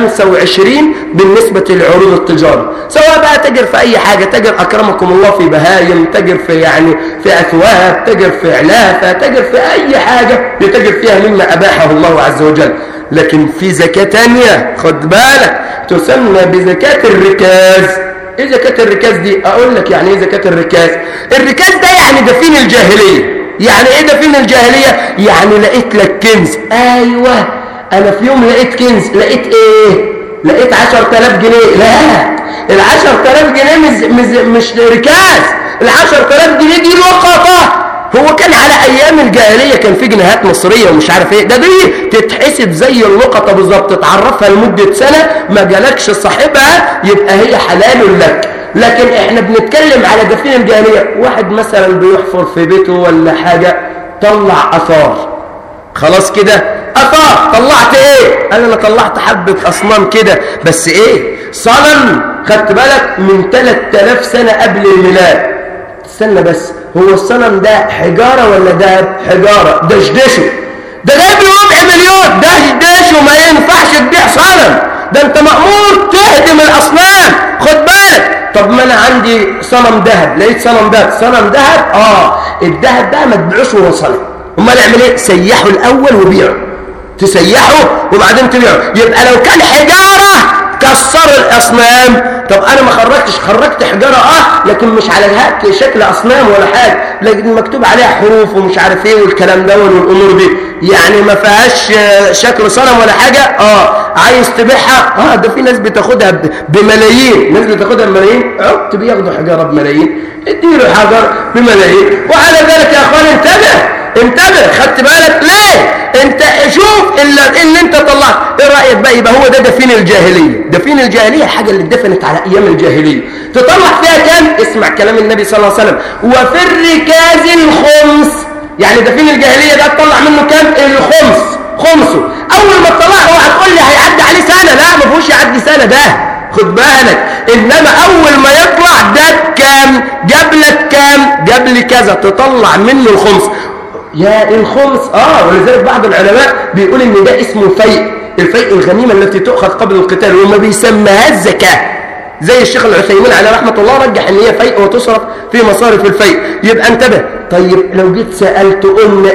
25 بالنسبة لعروض التجارة سواء بقى تجر في اي حاجة تجر اكرمكم الله في بهايم تجر في يعني في اثواب تجر في علافة تجر في اي حاجة بتجر فيها مما اباحه الله عز وجل لكن في زكاة تانية خد بالك تسمى بزكاة الركاز ايه زكاة الركاز دي اقول لك يعني ايه زكاة الركاز الركاز ده يعني دفين الجاهلية يعني ايه دفين الجاهلية يعني لقيت لك كنز ايوه انا في يوم لقيت كنز لقيت ايه لقيت عشر تلاف جنيه لا العشر تلاف جنيه مش, مش, مش ركاز العشر تلاف جنيه دي لقطة هو كان على ايام الجاهليه كان في جنيهات مصريه ومش عارف ايه ده دي تتحسب زي اللقطه بالظبط تعرفها لمده سنه ما جالكش صاحبها يبقى هي حلال لك لكن احنا بنتكلم على دفين الجاهليه واحد مثلا بيحفر في بيته ولا حاجه طلع اثار خلاص كده اثار طلعت ايه قال انا طلعت حبه اصنام كده بس ايه صنم خدت بالك من 3000 سنه قبل الميلاد استنى بس هو الصنم ده حجارة ولا ده حجارة دشدشه ده جايب له ربع مليون دشدشه ما ينفعش تبيع صنم ده انت مأمور تهدم الأصنام خد بالك طب ما انا عندي صنم ذهب لقيت صنم ذهب صنم ذهب اه الذهب ده ما تبيعوش وهو صنم امال اعمل ايه سيحه الاول وبيعه تسيحه وبعدين تبيعه يبقى لو كان حجاره كسر الاصنام طب انا ما خرجتش خرجت حجاره اه لكن مش على هات شكل اصنام ولا حاجه لكن مكتوب عليها حروف ومش عارف ايه والكلام ده والامور دي يعني ما فيهاش شكل صنم ولا حاجه اه عايز تبيعها اه ده في ناس بتاخدها بملايين ناس بتاخدها بملايين عبت بياخدوا حجاره بملايين اديله حجر بملايين وعلى ذلك يا اخوان انتبه انتبه خدت بالك ليه انت شوف اللي, اللي انت طلعت ايه رايك بقى يبقى هو ده دفين الجاهليه دفين الجاهليه حاجه اللي اتدفنت على ايام الجاهليه تطلع فيها كام اسمع كلام النبي صلى الله عليه وسلم وفي الركاز الخمس يعني دفين الجاهليه ده تطلع منه كام الخمس خمسه اول ما تطلع هو هتقول لي هيعدي عليه سنه لا ما فيهوش يعدي سنه ده خد بالك انما اول ما يطلع ده كام جاب لك كام جاب لي كذا تطلع منه الخمس يا الخمس اه ولذلك بعض العلماء بيقول ان ده اسمه فيء الفيء الغنيمه التي تؤخذ قبل القتال وما بيسميهاش زكاه زي الشيخ العثيمين على رحمه الله رجح ان هي فيء وتصرف في مصارف الفيء يبقى انتبه طيب لو جيت سالت قلنا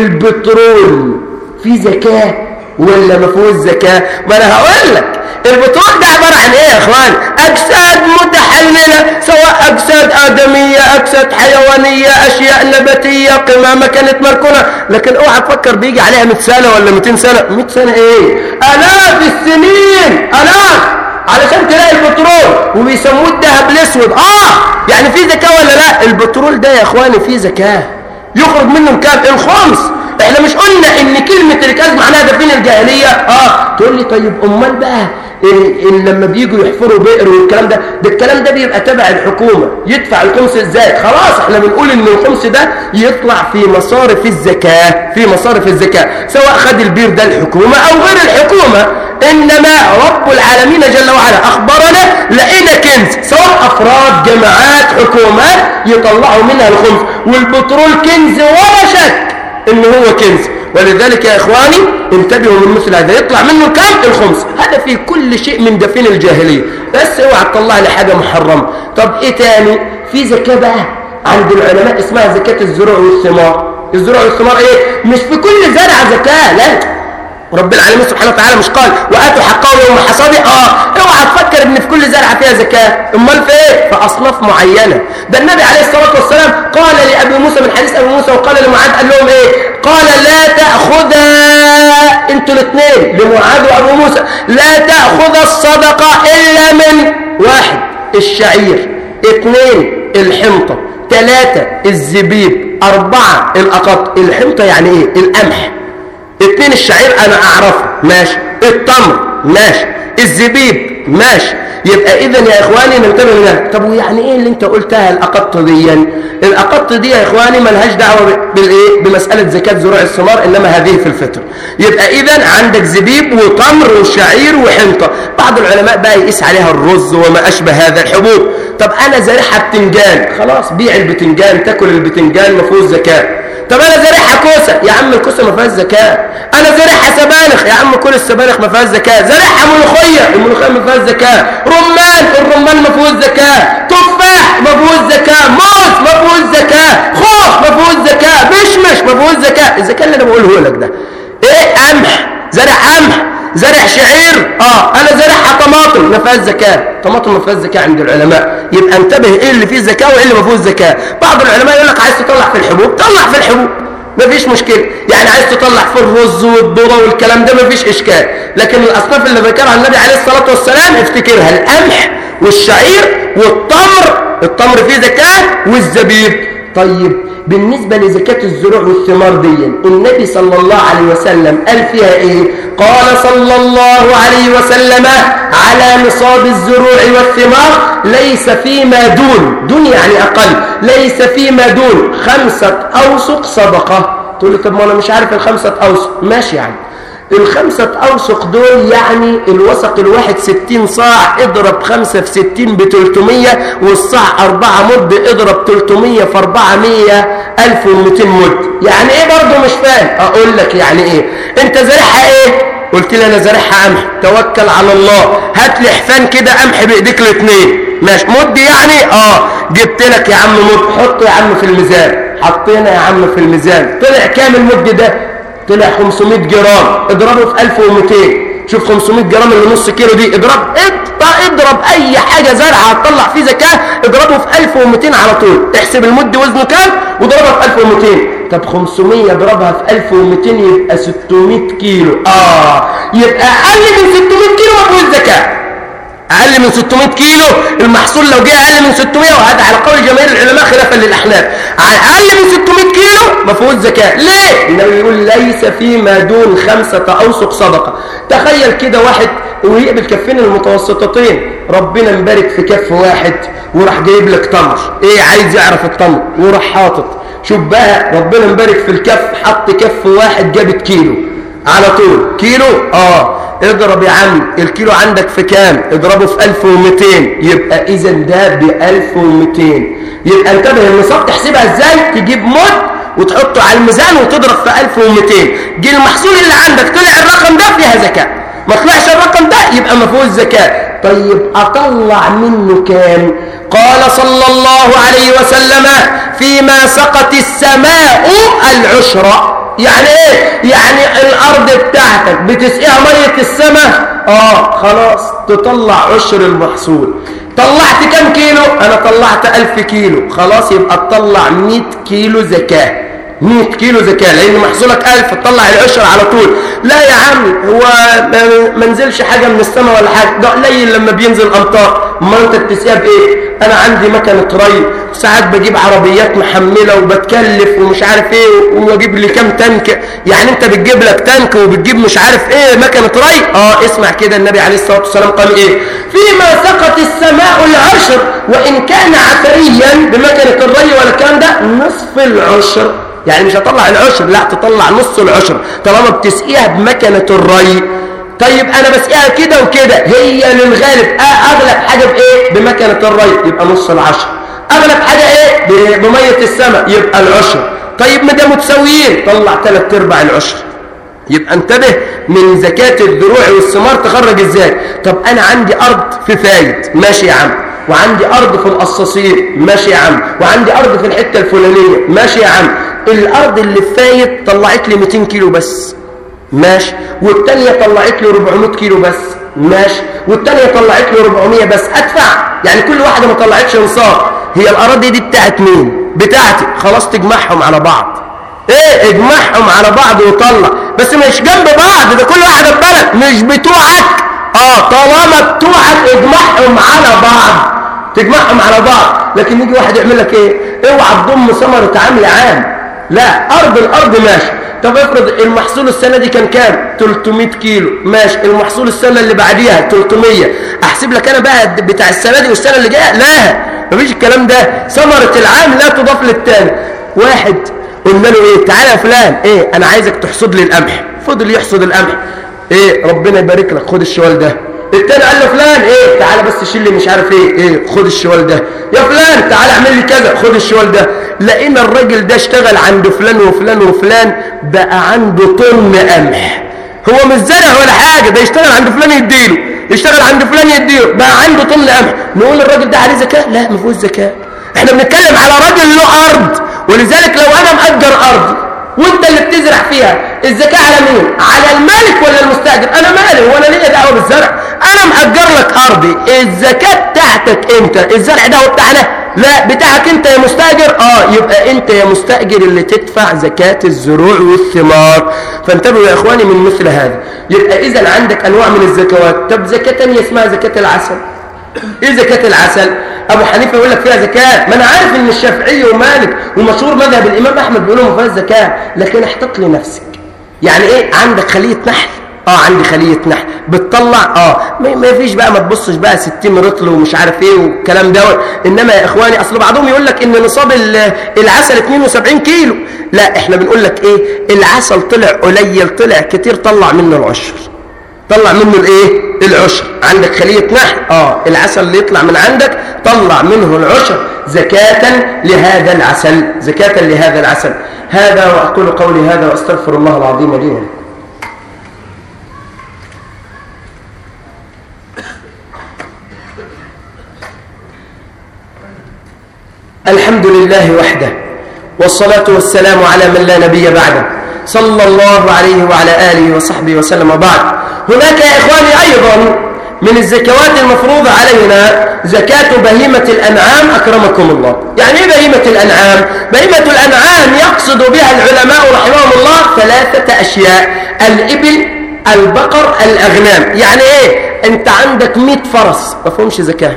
البترول في زكاه ولا ما فيهوش زكاه ما انا هقول لك البترول ده عباره عن ايه يا اخوان اجساد متحلله سواء اجساد ادميه اجساد حيوانيه اشياء نباتيه قمامه كانت مركونه لكن اوعى تفكر بيجي عليها 100 سنه ولا 200 سنه 100 سنه ايه الاف السنين الاف علشان تلاقي البترول وبيسموه الذهب الاسود اه يعني في زكاه ولا لا البترول ده يا اخواني فيه زكاه يخرج منه كام الخمس احنا مش قلنا ان كلمة ركاز معناها دفين الجاهلية اه تقول لي طيب امال بقى إن, إن لما بييجوا يحفروا بئر والكلام ده ده الكلام ده بيبقى تبع الحكومة يدفع الخمس ازاي خلاص احنا بنقول ان الخمس ده يطلع في مصارف الزكاة في مصارف الزكاة سواء خد البير ده الحكومة او غير الحكومة انما رب العالمين جل وعلا اخبرنا لقينا كنز سواء افراد جماعات حكومات يطلعوا منها الخمس والبترول كنز ولا شك ان هو كنز ولذلك يا اخواني انتبهوا من مثل هذا يطلع منه كم الخمس هذا في كل شيء من دفين الجاهليه بس اوعى تطلع لي حاجه محرمه طب ايه تاني في زكاه بقى عند العلماء اسمها زكاه الزروع والثمار الزروع والثمار ايه مش في كل زرعه زكاه لا رب العالمين سبحانه وتعالى مش قال واتوا حقه يوم حصاده اه اوعى تفكر ان في كل زرعه فيها زكاه امال في ايه في اصناف معينه ده النبي عليه الصلاه والسلام قال لابي موسى من حديث ابي موسى وقال لمعاذ قال لهم ايه قال لا تاخذا انتوا الاثنين لمعاذ وابو موسى لا تاخذ الصدقه الا من واحد الشعير اثنين الحنطه ثلاثه الزبيب اربعه الاقط الحنطه يعني ايه القمح اتنين الشعير انا اعرفه ماشي التمر ماشي الزبيب ماشي يبقى اذا يا اخواني ننتبه لنا طب ويعني ايه اللي انت قلتها الاقط دي الاقط دي يا اخواني ملهاش دعوه بالايه بمساله زكاه زروع الثمار انما هذه في الفطر يبقى اذا عندك زبيب وتمر وشعير وحنطه بعض العلماء بقى يقيس عليها الرز وما اشبه هذا الحبوب طب انا زارعها بتنجان خلاص بيع البتنجان تاكل البتنجان ما فيهوش زكاه طب انا زارعها كوسه يا عم الكوسه ما فيهاش زكاه انا زارعها سبانخ يا عم كل السبانخ ما فيهاش زكاه زارعها ملوخيه الملوخيه ما فيهاش زكاه رمان الرمان ما فيهوش زكاه تفاح ما فيهوش زكاه موز ما فيهوش زكاه خوخ ما فيهوش زكاه مشمش ما فيهوش زكاه الزكاه اللي انا بقوله لك ده ايه قمح زرع قمح زرع شعير اه انا زرعها طماطم ما فيهاش زكاه طماطم ما فيهاش زكاه عند العلماء يبقى انتبه ايه اللي فيه زكاه وايه اللي ما فيهوش زكاه بعض العلماء يقول لك عايز تطلع في الحبوب طلع في الحبوب ما فيش مشكله يعني عايز تطلع في الرز والذره والكلام ده ما فيش اشكال لكن الاصناف اللي ذكرها النبي عليه الصلاه والسلام افتكرها القمح والشعير والتمر التمر فيه زكاه والزبيب طيب بالنسبة لزكاة الزروع والثمار دي النبي صلى الله عليه وسلم قال فيها ايه قال صلى الله عليه وسلم على نصاب الزروع والثمار ليس فيما دون دون يعني أقل ليس فيما دون خمسة أوسق صدقة تقول لي طب ما أنا مش عارف الخمسة أوسق ماشي يعني الخمسة أوسق دول يعني الوسق الواحد ستين صاع اضرب خمسة في ستين بتلتمية والصاع أربعة مد اضرب تلتمية في أربعمية ألف ومتين مد يعني ايه برضو مش فاهم أقول لك يعني ايه انت زارعها ايه قلت لي انا زارعها قمح توكل على الله هات لي حفان كده قمح بايديك الاثنين ماشي مد يعني اه جبت لك يا عم مد حطه يا عم في الميزان حطينا يا عم في الميزان طلع كام المد ده طلع 500 جرام اضربه في 1200 شوف 500 جرام اللي نص كيلو دي اضرب اضرب اي حاجة زرعة هتطلع فيه زكاة اضربه في 1200 على طول احسب المد وزنه كام واضربها في 1200 طب 500 اضربها في 1200 يبقى 600 كيلو اه يبقى اقل من 600 كيلو ما فيهوش زكاه اقل من 600 كيلو المحصول لو جه اقل من 600 وهذا على قول جماهير العلماء خلافا للاحناف اقل من 600 كيلو ما فيهوش زكاه ليه النبي يقول ليس فيما دون خمسه اوسق صدقه تخيل كده واحد وهي بالكفين المتوسطتين ربنا مبارك في كف واحد وراح جايب لك تمر ايه عايز يعرف التمر وراح حاطط شوف بقى ربنا مبارك في الكف حط كف واحد جابت كيلو على طول كيلو اه اضرب يا عم الكيلو عندك في كام اضربه في 1200 يبقى اذا ده ب 1200 يبقى انتبه النصاب تحسبها ازاي تجيب مد وتحطه على الميزان وتضرب في 1200 جه المحصول اللي عندك طلع الرقم ده فيها زكاه ما طلعش الرقم ده يبقى ما فيهوش زكاه طيب اطلع منه كام قال صلى الله عليه وسلم فيما سقت السماء العشره يعني ايه يعني الارض بتاعتك بتسقيها ميه السماء اه خلاص تطلع عشر المحصول طلعت كم كيلو انا طلعت الف كيلو خلاص يبقى تطلع 100 كيلو زكاه 100 كيلو زكاه لان محصولك 1000 تطلع العشر على طول لا يا عم هو ما نزلش حاجه من السماء ولا حاجه ده قليل لما بينزل امطار امال انت بتسقيها بايه انا عندي مكنه ري ساعات بجيب عربيات محمله وبتكلف ومش عارف ايه واجيب لي كام تانك يعني انت بتجيب لك تانك وبتجيب مش عارف ايه مكنه ري اه اسمع كده النبي عليه الصلاه والسلام قال ايه فيما سقط السماء العشر وان كان عثريا بمكنه الري ولا كان ده نصف العشر يعني مش هطلع العشر لا تطلع نص العشر طالما بتسقيها بمكنة الري طيب انا بسقيها كده وكده هي للغالب آه اغلب حاجة بايه بمكنة الري يبقى نص العشر اغلب حاجة ايه بمية السماء يبقى العشر طيب ما ده متساويين طلع ثلاث ارباع العشر يبقى انتبه من زكاة الذروع والثمار تخرج ازاي طب انا عندي ارض في فايد ماشي يا عم وعندي ارض في القصاصين ماشي يا عم وعندي ارض في الحتة الفلانية ماشي يا عم الارض اللي في فايد طلعت لي 200 كيلو بس ماشي والتانية طلعت لي 400 كيلو بس ماشي والتانية طلعت لي 400 بس ادفع يعني كل واحدة ما طلعتش نصاب هي الاراضي دي بتاعت مين بتاعتي خلاص تجمعهم على بعض ايه اجمعهم على بعض وطلع بس مش جنب بعض ده كل واحدة ببلد مش بتوعك اه طالما بتوعك اجمعهم على بعض تجمعهم على بعض لكن يجي واحد يعمل لك ايه اوعى تضم ثمرة عامل عام لا ارض الارض ماشي طب افرض المحصول السنة دي كان كام 300 كيلو ماشي المحصول السنة اللي بعديها 300 احسب لك انا بقى بتاع السنة دي والسنة اللي جاية لا مفيش الكلام ده ثمرة العام لا تضاف للتاني واحد قلنا له ايه تعالى يا فلان ايه انا عايزك تحصد لي القمح فضل يحصد القمح ايه ربنا يبارك لك خد الشوال ده التاني قال له فلان ايه تعالى بس شيل لي مش عارف ايه ايه خد الشوال ده يا فلان تعالى اعمل لي كذا خد الشوال ده لقينا الراجل ده اشتغل عند فلان وفلان وفلان بقى عنده طن قمح هو مش زرع ولا حاجه ده يشتغل عند فلان يديله يشتغل عند فلان يديله بقى عنده طن قمح نقول الراجل ده عليه زكاه لا ما فيهوش زكاه احنا بنتكلم على راجل له ارض ولذلك لو انا مأجر ارضي وانت اللي بتزرع فيها الزكاة على مين على المالك ولا المستأجر انا مالي وانا ليه دعوه بالزرع انا مأجر لك ارضي الزكاة بتاعتك انت الزرع ده هو بتاعنا لا بتاعك انت يا مستأجر اه يبقى انت يا مستأجر اللي تدفع زكاة الزروع والثمار فانتبهوا يا اخواني من مثل هذا يبقى اذا عندك انواع من الزكوات طب زكاة تانية اسمها زكاة العسل ايه زكاة العسل ابو حنيفه يقول لك فيها زكاه ما انا عارف ان الشافعي ومالك ومشهور مذهب الامام احمد بيقولوا ما فيهاش زكاه لكن احتط لنفسك يعني ايه عندك خليه نحل اه عندي خليه نحل بتطلع اه ما فيش بقى ما تبصش بقى 60 رطل ومش عارف ايه والكلام ده انما يا اخواني اصل بعضهم يقول لك ان نصاب العسل 72 كيلو لا احنا بنقول لك ايه العسل طلع قليل طلع كتير طلع منه العشر طلع منه الايه العشر عندك خلية نحل اه العسل اللي يطلع من عندك طلع منه العشر زكاة لهذا العسل زكاة لهذا العسل هذا وأقول قولي هذا وأستغفر الله العظيم لي ولكم الحمد لله وحده والصلاة والسلام على من لا نبي بعده صلى الله عليه وعلى آله وصحبه وسلم وبعد هناك يا إخواني أيضا من الزكوات المفروضة علينا زكاة بهيمة الأنعام أكرمكم الله يعني إيه بهيمة الأنعام؟ بهيمة الأنعام يقصد بها العلماء رحمهم الله ثلاثة أشياء الإبل البقر الأغنام يعني إيه؟ أنت عندك 100 فرس ما فهمش زكاة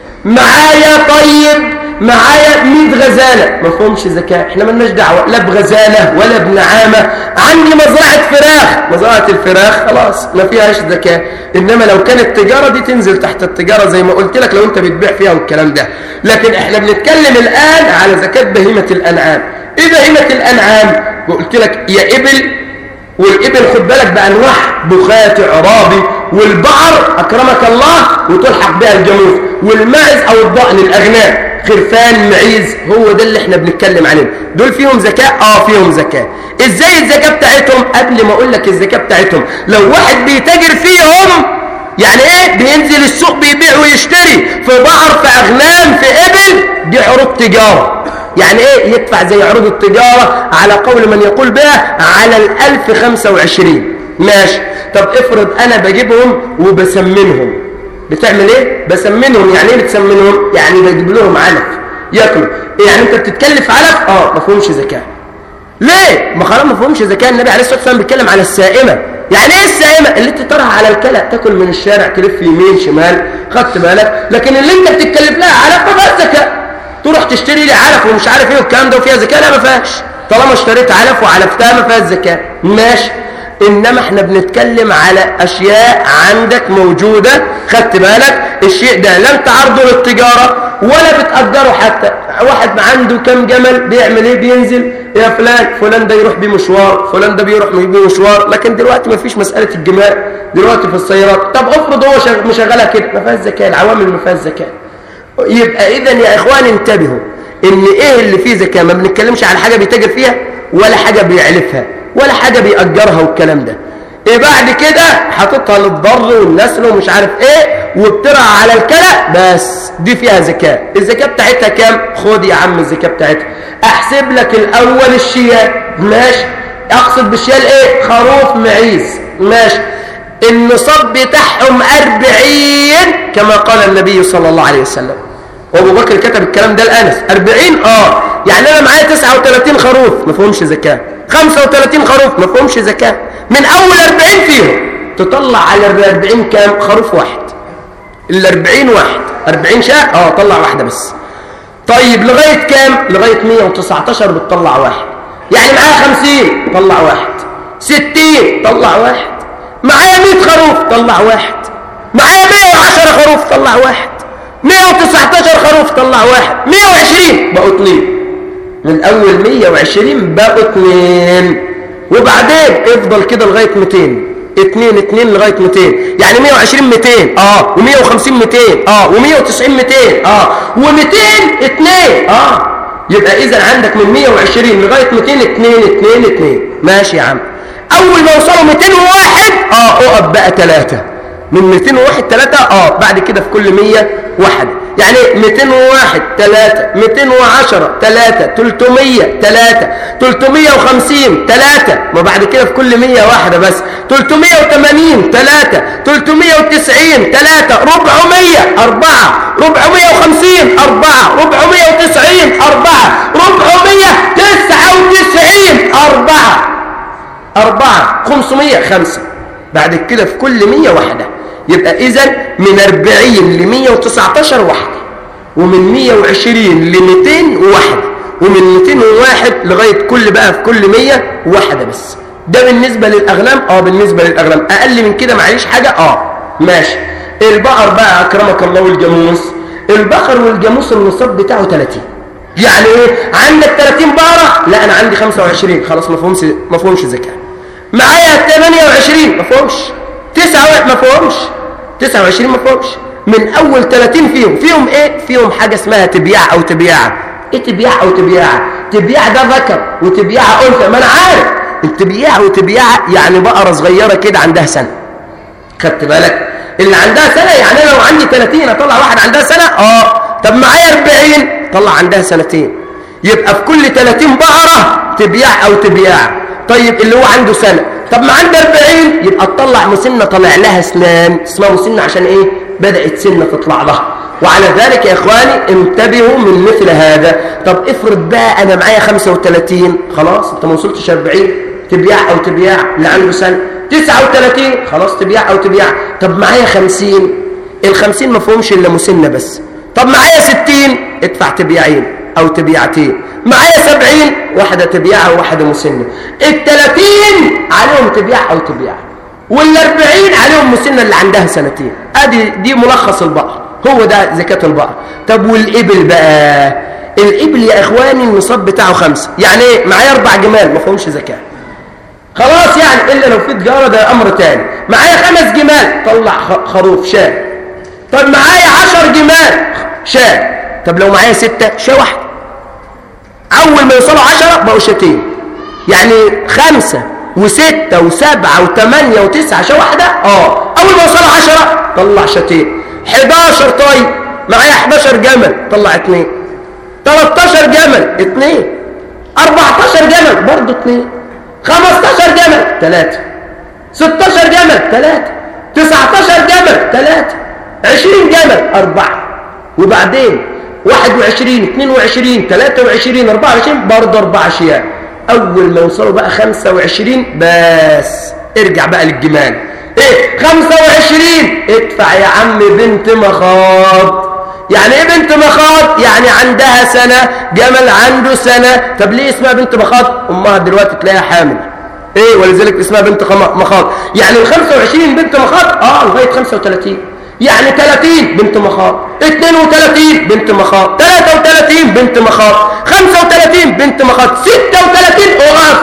معايا طيب معايا 100 غزالة ما فهمش زكاة احنا مالناش دعوة لا بغزالة ولا بنعامة عندي مزرعة فراخ مزرعة الفراخ خلاص ما فيهاش زكاة انما لو كانت تجارة دي تنزل تحت التجارة زي ما قلت لك لو انت بتبيع فيها والكلام ده لكن احنا بنتكلم الان على زكاة بهيمة الانعام ايه بهيمة الانعام قلت لك يا ابل والابل خد بالك بانواع بخات عرابي والبقر اكرمك الله وتلحق بها الجاموس والماعز او الضأن الاغنام خرفان معيز هو ده اللي احنا بنتكلم عليه دول فيهم زكاة اه فيهم زكاة ازاي الزكاة بتاعتهم قبل ما اقول لك الزكاة بتاعتهم لو واحد بيتاجر فيهم يعني ايه بينزل السوق بيبيع ويشتري في بقر في اغنام في ابل دي عروض تجارة يعني ايه يدفع زي عروض التجارة على قول من يقول بها على الالف خمسة وعشرين ماشي طب افرض انا بجيبهم وبسمنهم بتعمل ايه بسمنهم يعني ايه بتسمنهم يعني بجيب لهم علف ياكلوا إيه يعني انت بتتكلف علف اه ما فيهمش زكاه ليه ما خلاص ما فيهمش زكاه النبي عليه الصلاه والسلام بيتكلم على السائمه يعني ايه السائمه اللي انت تطرح على الكلى تاكل من الشارع تلف يمين شمال خدت بالك لكن اللي انت بتتكلف لها علف ما فيهاش زكاه تروح تشتري لي علف ومش عارف ايه والكلام ده وفيها زكاه لا ما فيهاش طالما اشتريت علف وعلفتها ما فيهاش زكاه ماشي إنما احنا بنتكلم على أشياء عندك موجودة خدت بالك الشيء ده لا انت عرضه للتجارة ولا بتقدره حتى واحد عنده كم جمل بيعمل ايه بينزل يا فلان فلان ده يروح بيه مشوار فلان ده بيروح بيه مشوار لكن دلوقتي ما فيش مسألة الجمال دلوقتي في السيارات طب افرض هو مشغلها كده ما فيهاش زكاة العوامل ما فيهاش زكاة يبقى اذا يا اخوان انتبهوا ان ايه اللي فيه زكاة ما بنتكلمش على حاجة بيتاجر فيها ولا حاجة بيعلفها ولا حاجة بيأجرها والكلام ده إيه بعد كده حاططها للضر والنسل ومش عارف ايه وبترعى على الكلى بس دي فيها زكاة الزكاة بتاعتها كام خد يا عم الزكاة بتاعتها احسب لك الاول الشيال ماشي اقصد بالشيال ايه خروف معيز ماشي النصاب بتاعهم أربعين كما قال النبي صلى الله عليه وسلم وابو بكر كتب الكلام ده لأنس أربعين اه يعني انا معايا 39 خروف ما فيهمش زكاه 35 خروف ما فيهمش زكاه من اول 40 فيهم تطلع على ال 40 كام خروف واحد ال 40 واحد 40 شاة اه طلع واحده بس طيب لغايه كام لغايه 119 بتطلع واحد يعني معايا خمسين طلع واحد ستين طلع واحد معايا مئة خروف طلع واحد معايا مئة وعشرة خروف طلع واحد مئة وتسعتاشر خروف طلع واحد مئة وعشرين بقوا اتنين من أول مية وعشرين بقوا اتنين وبعدين افضل كده لغاية ميتين اتنين اتنين لغاية ميتين يعني مية وعشرين ميتين اه ومية وخمسين ميتين اه ومية وتسعين ميتين اه وميتين اتنين اه يبقى إذا عندك من 120 لغاية 200 2 2 2 ماشي يا عم أول ما يوصلوا 201 اه أقف بقى 3 من 201 3 اه بعد كده في كل 100 واحد يعني 201 3 210 3 300 3 350 3 ما بعد كده في كل 100 واحدة بس 380 3 390 3 400 4 450 4 490 4 499 4 4 500 5 بعد كده في كل 100 واحدة يبقى إذا من 40 ل 119 واحدة ومن 120 ل 200 واحدة ومن 201 لغاية كل بقى في كل 100 واحدة بس ده بالنسبة للأغنام اه بالنسبة للأغنام أقل من كده معليش حاجة اه ماشي البقر بقى أكرمك الله والجاموس البقر والجاموس النصاب بتاعه 30 يعني ايه عندك 30 بقرة لا أنا عندي 25 خلاص ما فهمش ما فهمش زكاة معايا 28 ما فهمش 9 ما فهمش 29 ما فهمش من أول 30 فيهم فيهم إيه فيهم حاجة اسمها تبياع أو تبياع إيه تبياع أو تبياع تبياع ده ذكر وتبياع أنثى ما أنا عارف التبياع وتبياع يعني بقرة صغيرة كده عندها سنة خدت بالك اللي عندها سنة يعني أنا لو عندي 30 أطلع واحد عندها سنة آه طب معايا 40 طلع عندها سنتين يبقى في كل 30 بقرة تبياع أو تبياع طيب اللي هو عنده سنة طب ما عنده 40 يبقى تطلع مسنة طلع لها اسنان اسمها مسنة عشان ايه بدأت سنة تطلع لها وعلى ذلك يا اخواني انتبهوا من مثل هذا طب افرض بقى انا معايا 35 خلاص انت ما وصلتش 40 تبيع او تبيع اللي عنده سنة 39 خلاص تبيع او تبيع طب معايا 50 ال 50 ما فيهمش الا مسنة بس طب معايا 60 ادفع تبيعين او تبيعتين معايا 70 واحدة تبيعة وواحدة مسنة ال 30 عليهم تبيع او تبيع وال 40 عليهم مسنة اللي عندها سنتين ادي دي ملخص البقر هو ده زكاة البقر طب والإبل بقى الإبل يا إخواني النصاب بتاعه خمسة يعني ايه معايا أربع جمال ما فيهمش زكاة خلاص يعني إلا لو في تجارة ده أمر تاني معايا خمس جمال طلع خروف شاه طب معايا عشر جمال شاه طب لو معايا ستة شاه واحدة أول ما يوصلوا عشرة بقوا شاتين يعني خمسة وستة وسبعة وثمانية وتسعة شاه واحدة اه أول ما يوصلوا عشرة طلع شاتين 11 طيب معايا 11 جمل طلع اثنين 13 جمل اثنين 14 جمل برضه اثنين 15 جمل ثلاثة 16 جمل ثلاثة 19 جمل ثلاثة 20 جمل أربعة وبعدين 21 22 23 24 برضه أربعة أشياء أول ما يوصلوا بقى 25 بس ارجع بقى للجمال ايه 25 ادفع يا عم بنت مخاض يعني ايه بنت مخاض يعني عندها سنة جمل عنده سنة طب ليه اسمها بنت مخاض امها دلوقتي تلاقيها حامل ايه ولذلك اسمها بنت مخاض يعني ال 25 بنت مخاض اه لغايه 35 يعني 30 بنت مخاض 32 بنت مخاض 33 بنت مخاض 35 بنت مخاض 36 اقف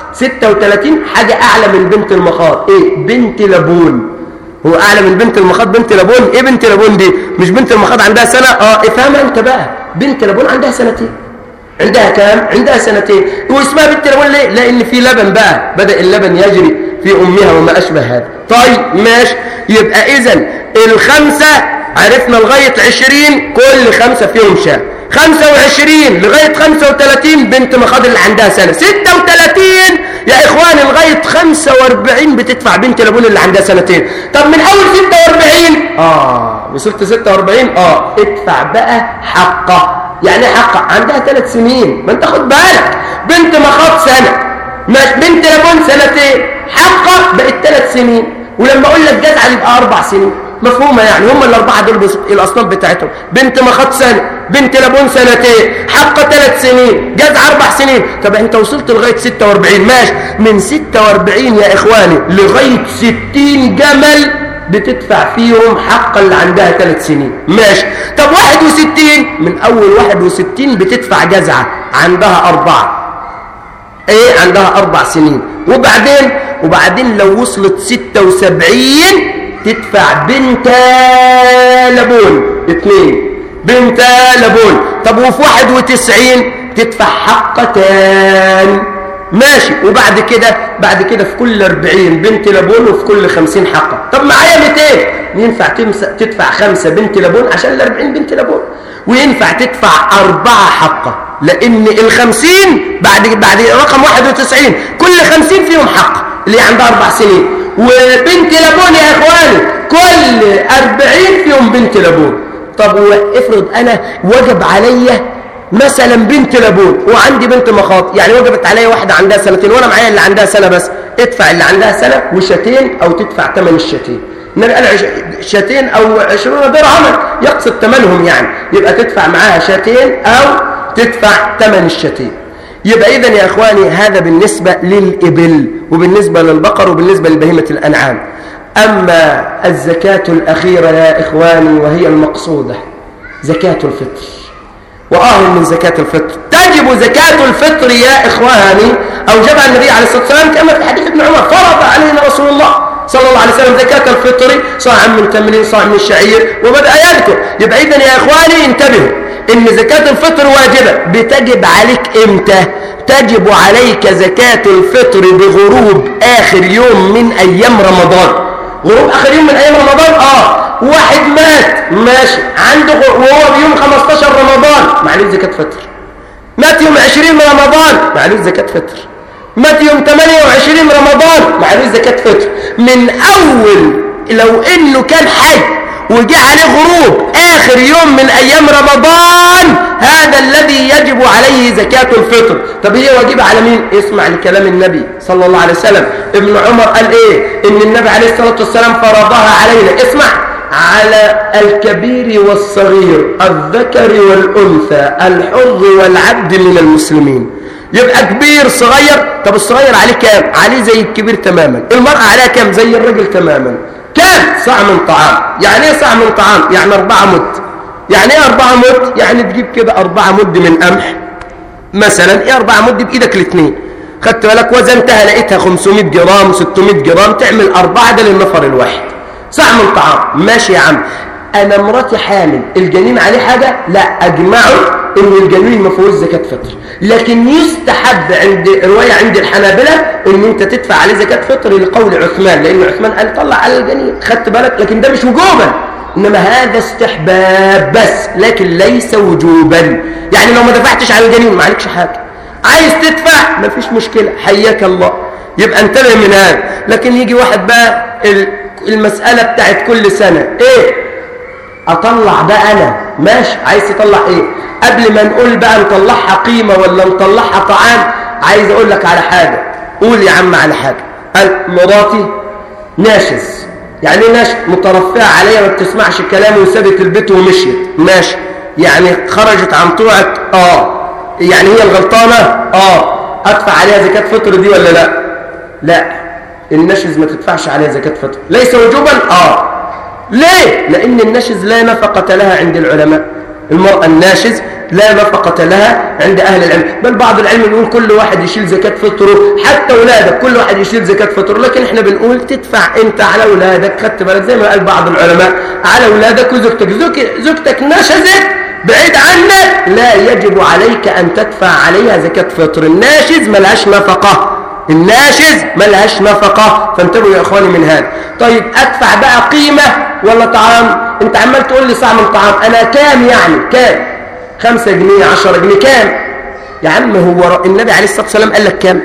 36 حاجة أعلى من بنت المخاض إيه؟ بنت لبون هو أعلى من بنت المخاض بنت لبون إيه بنت لبون دي؟ مش بنت المخاض عندها سنة؟ آه افهمها أنت بقى بنت لبون عندها سنتين عندها كام؟ عندها سنتين واسمها بنت لبون ليه؟ لأن في لبن بقى بدأ اللبن يجري في أمها وما أشبه هذا طيب ماشي يبقى إذا الخمسة عرفنا لغاية عشرين كل خمسة فيهم شاه 25 لغاية 35 بنت مخاض اللي عندها سنة 36 يا إخواني لغاية 45 بتدفع بنت لابون اللي عندها سنتين طب من أول 46 آه وصلت 46 آه ادفع بقى حقه يعني حقه عندها ثلاث سنين ما انت خد بالك بنت مخاض سنة مش بنت لابون سنتين حقه بقت ثلاث سنين ولما أقول لك جزعة يبقى أربع سنين مفهومة يعني هم الأربعة دول بس الأصناف بتاعتهم بنت مخاط سنة بنت لبون سنتين حقة ثلاث سنين جزع أربع سنين طب أنت وصلت لغاية 46 ماشي من 46 يا إخواني لغاية 60 جمل بتدفع فيهم حق اللي عندها ثلاث سنين ماشي طب 61 من أول 61 بتدفع جزعة عندها أربعة ايه عندها اربع سنين وبعدين وبعدين لو وصلت 76 تدفع بنت لبون اثنين بنت لبون طب وفي 91 تدفع حقتان ماشي وبعد كده بعد كده في كل 40 بنت لبون وفي كل 50 حقه طب معايا 200 ينفع تدفع خمسة بنت لبون عشان ال 40 بنت لبون وينفع تدفع أربعة حقه لأن الخمسين بعد بعد رقم 91 كل خمسين فيهم حق اللي عندها أربع سنين وبنت لبون يا إخواني كل أربعين فيهم بنت لبون طب افرض أنا وجب عليا مثلا بنت لبون وعندي بنت مخاط يعني وجبت عليا واحدة عندها سنتين وأنا معايا اللي عندها سنة بس ادفع اللي عندها سنة وشتين أو تدفع ثمن الشتين النبي قال شاتين أو عشرون درهما يقصد ثمنهم يعني يبقى تدفع معاها شاتين أو تدفع ثمن الشاتين يبقى إذن يا إخواني هذا بالنسبة للإبل وبالنسبة للبقر وبالنسبة لبهيمة الأنعام أما الزكاة الأخيرة يا إخواني وهي المقصودة زكاة الفطر وآه من زكاة الفطر تجب زكاة الفطر يا إخواني أوجبها النبي عليه الصلاة والسلام كما في حديث ابن عمر فرض علينا رسول الله صلى الله عليه وسلم زكاة الفطر صاع من تمر صاع من الشعير وبدأ يذكر يبقى إذن يا إخواني انتبهوا إن زكاة الفطر واجبة بتجب عليك إمتى تجب عليك زكاة الفطر بغروب آخر يوم من أيام رمضان غروب آخر يوم من أيام رمضان آه واحد مات ماشي عنده وهو بيوم 15 رمضان معلوش زكاة فطر مات يوم 20 رمضان معلوش زكاة فطر مات يوم 28 رمضان معلوش زكاة فطر من أول لو إنه كان حي وجه عليه غروب آخر يوم من أيام رمضان هذا الذي يجب عليه زكاة الفطر طب هي واجبة على مين؟ اسمع لكلام النبي صلى الله عليه وسلم ابن عمر قال إيه؟ إن النبي عليه الصلاة والسلام فرضها علينا اسمع على الكبير والصغير الذكر والأنثى الحر والعبد من المسلمين يبقى كبير صغير طب الصغير عليه كام عليه زي الكبير تماما المرأة عليها كام زي الرجل تماما كام صاع من طعام يعني ايه صاع من طعام يعني أربعة مد يعني ايه أربعة مد يعني تجيب كده أربعة مد من قمح مثلا ايه أربعة مد بإيدك الاثنين خدت بالك وزنتها لقيتها 500 جرام 600 جرام تعمل أربعة ده للنفر الواحد صاع من طعام ماشي يا عم أنا مراتي حامل الجنين عليه حاجة لا أجمعه إن الجنين ما فيهوش زكاة فطر لكن يستحب عند رواية عند الحنابلة إن أنت تدفع عليه زكاة فطر لقول عثمان لأن عثمان قال طلع على الجنين خدت بالك لكن ده مش وجوبا إنما هذا استحباب بس لكن ليس وجوبا يعني لو ما دفعتش على الجنين ما عليكش حاجة عايز تدفع ما فيش مشكلة حياك الله يبقى انتبه من هذا لكن يجي واحد بقى المسألة بتاعت كل سنة ايه اطلع بقى انا ماشي عايز تطلع ايه قبل ما نقول بقى نطلعها قيمة ولا نطلعها طعام عايز اقول لك على حاجة قول يا عم على حاجة قال مراتي ناشز يعني ايه ناشز مترفعة عليا ما بتسمعش كلامي وسابت البيت ومشيت ماشي يعني خرجت عن طوعك اه يعني هي الغلطانة اه ادفع عليها زكاة فطر دي ولا لا لا النشز ما تدفعش عليها زكاة فطر ليس وجوبا اه ليه لان النشز لا نفقة لها عند العلماء المرأة الناشز لا نفقة لها عند أهل العلم بل بعض العلم يقول كل واحد يشيل زكاة فطره حتى أولادك كل واحد يشيل زكاة فطره لكن احنا بنقول تدفع انت على أولادك خدت بالك زي ما قال بعض العلماء على أولادك وزوجتك زوجتك نشزت بعيد عنك لا يجب عليك أن تدفع عليها زكاة فطر الناشز ملهاش نفقة الناشز ملهاش نفقة فانتبهوا يا إخواني من هذا طيب أدفع بقى قيمة ولا طعام انت عمال تقول لي صاع من طعام أنا كام يعني كام خمسة جنيه عشرة جنيه كام يا عم هو النبي عليه الصلاة والسلام قال لك كام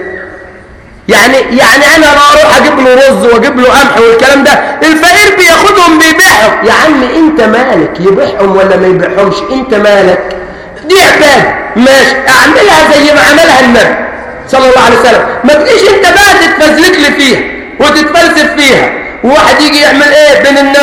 يعني يعني انا اروح اجيب له رز واجيب له قمح والكلام ده الفقير بياخدهم بيبيعهم يا عم انت مالك يبيعهم ولا ما يبيعهمش انت مالك دي عباده ماشي اعملها زي ما عملها النبي صلى الله عليه وسلم ما تجيش انت بقى تتفزلك لي فيها وتتفلسف فيها وواحد يجي يعمل ايه بين الناس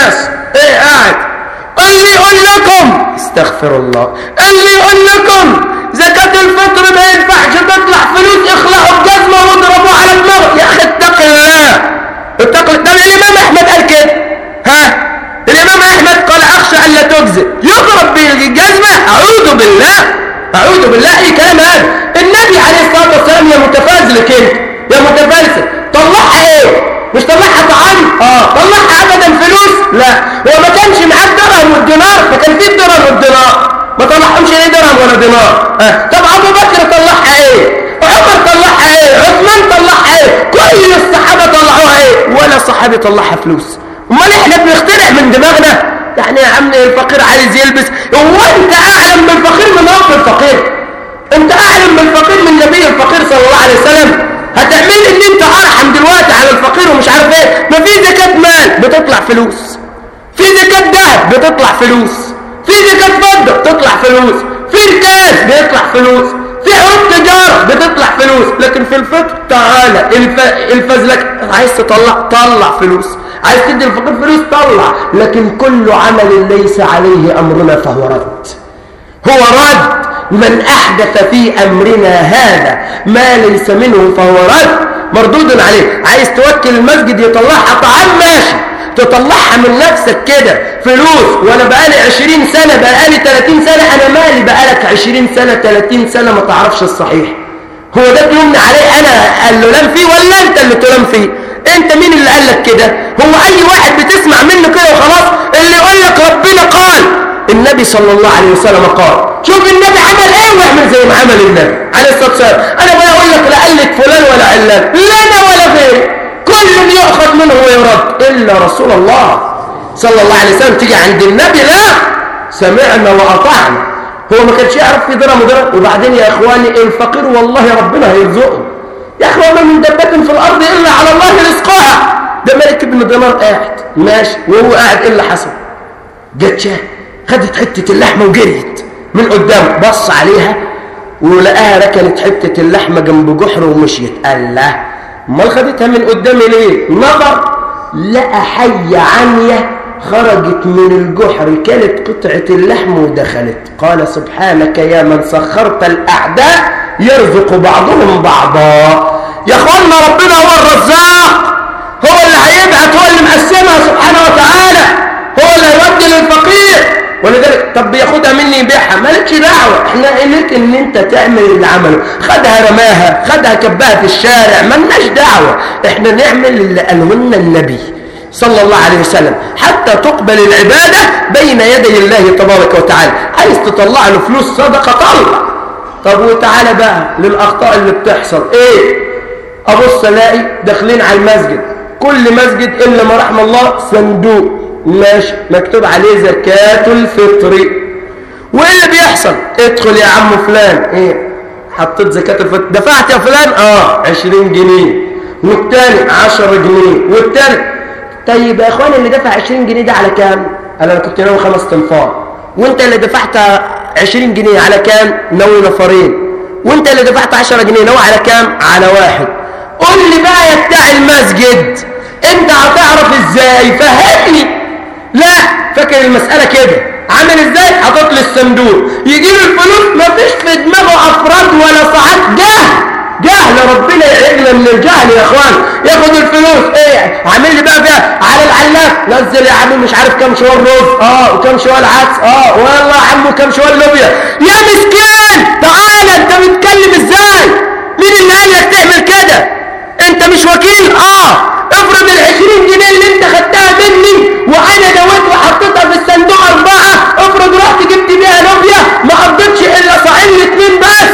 ايه قاعد قال لي قول لكم استغفر الله قال لي قول لكم زكاة الفطر ما ينفعش تطلع فلوس اخلعوا الجزمة واضربوه على دماغه يا اخي اتق الله اتق الله ده الامام احمد قال كده ها الامام احمد قال اخشى ان لا تجزئ يضرب بالجزمة اعوذ بالله اعوذ بالله اي كلام هذا النبي عليه الصلاة والسلام يا متفازلك انت يا متفلسف طلعها ايه مش طلعها طعام اه طلعها ابدا فلوس لا هو ما كانش معاه الدرهم والدينار ما كان فيه الدرهم والدينار ما طلعهمش ايه درهم ولا دينار آه. طب ابو بكر طلعها ايه عمر طلعها ايه عثمان طلعها ايه كل الصحابه طلعوها ايه ولا صحابي طلعها فلوس امال احنا بنخترع من دماغنا يعني يا عم الفقير عايز يلبس هو انت اعلم بالفقير من رب الفقير انت اعلم بالفقير من نبي الفقير صلى الله عليه وسلم هتعمل ان انت ارحم دلوقتي على الفقير ومش عارف ايه ما في زكاه مال بتطلع فلوس في زكاه ذهب بتطلع فلوس في زكاه فضه بتطلع فلوس في الكاس بيطلع فلوس في عروض تجاره بتطلع فلوس لكن في الفطر تعالى الف... الفزلك عايز تطلع طلع فلوس عايز تدي الفقير فلوس طلع لكن كل عمل ليس عليه امرنا فهو رد هو رد من أحدث في أمرنا هذا ما ليس منه فهو رد مردود عليه عايز توكل المسجد يطلعها طعام ماشي تطلعها من نفسك كده فلوس وانا بقالي 20 سنة بقالي 30 سنة انا مالي بقالك 20 سنة 30 سنة ما تعرفش الصحيح هو ده تلومني عليه انا اللي لم فيه ولا انت اللي تلام فيه انت مين اللي قال لك كده هو اي واحد بتسمع منه كده وخلاص اللي يقول لك ربنا قال النبي صلى الله عليه وسلم قال شوف النبي عمل ايه واعمل زي ما عمل النبي عليه الصلاه والسلام انا بقى اقول لك لا قلك فلان ولا علان لا انا ولا غيري كل يؤخذ منه ويرد الا رسول الله صلى الله عليه وسلم تيجي عند النبي لا سمعنا واطعنا هو ما كانش يعرف في درهم ودرهم وبعدين يا اخواني الفقير والله ربنا هيرزقه يا اخوان ما من دبة في الارض الا على الله رزقها ده ملك ابن دينار قاعد ماشي وهو قاعد ايه اللي حصل جت شاه خدت حته اللحمه وجريت من قدام بص عليها ولقاها ركنت حتة اللحمة جنب جحر ومشيت قال لا امال خدتها من قدامي ليه نظر لقى حية عمية خرجت من الجحر كانت قطعة اللحم ودخلت قال سبحانك يا من سخرت الأعداء يرزق بعضهم بعضا يا اخوانا ربنا هو الرزاق هو اللي هيبعت هو اللي مقسمها سبحانه وتعالى هو اللي هيودي للفقير ولذلك طب بياخدها مني يبيعها مالكش دعوه احنا قلت ان انت تعمل اللي عمله خدها رماها خدها كبها في الشارع مالناش دعوه احنا نعمل اللي قاله لنا النبي صلى الله عليه وسلم حتى تقبل العباده بين يدي الله تبارك وتعالى عايز تطلع له فلوس صدقه طلع طب وتعالى بقى للاخطاء اللي بتحصل ايه ابص الاقي داخلين على المسجد كل مسجد الا ما رحم الله صندوق ماشي مكتوب عليه زكاة الفطر وايه اللي بيحصل ادخل يا عم فلان ايه حطيت زكاة الفطر دفعت يا فلان اه عشرين جنيه والتاني عشرة جنيه والتاني طيب يا اخواني اللي دفع عشرين جنيه ده على كام انا كنت ناوي خمس تنفار وانت اللي دفعت عشرين جنيه على كام ناوي نفرين وانت اللي دفعت عشرة جنيه ناوي على كام على واحد قول لي بقى يا بتاع المسجد انت هتعرف ازاي فهمني لا فاكر المسألة كده عامل ازاي حاطط لي الصندوق يجيب الفلوس مفيش في دماغه افراد ولا ساعات جهل جهل ربنا يعجل من الجهل يا اخوان ياخد الفلوس ايه عامل لي بقى فيها على العلاف نزل يا عم مش عارف كام شوال رز اه وكام شوال عدس اه والله يا عم كام شوال لوبيا يا مسكين تعالى انت بتتكلم ازاي مين اللي قال لك تعمل كده انت مش وكيل اه افرض العشرين جنيه اللي انت خدتها مني وانا دويت وحطيتها في الصندوق اربعة افرض رحت جبت بيها لوبيا ما قضيتش الا صاعين اتنين بس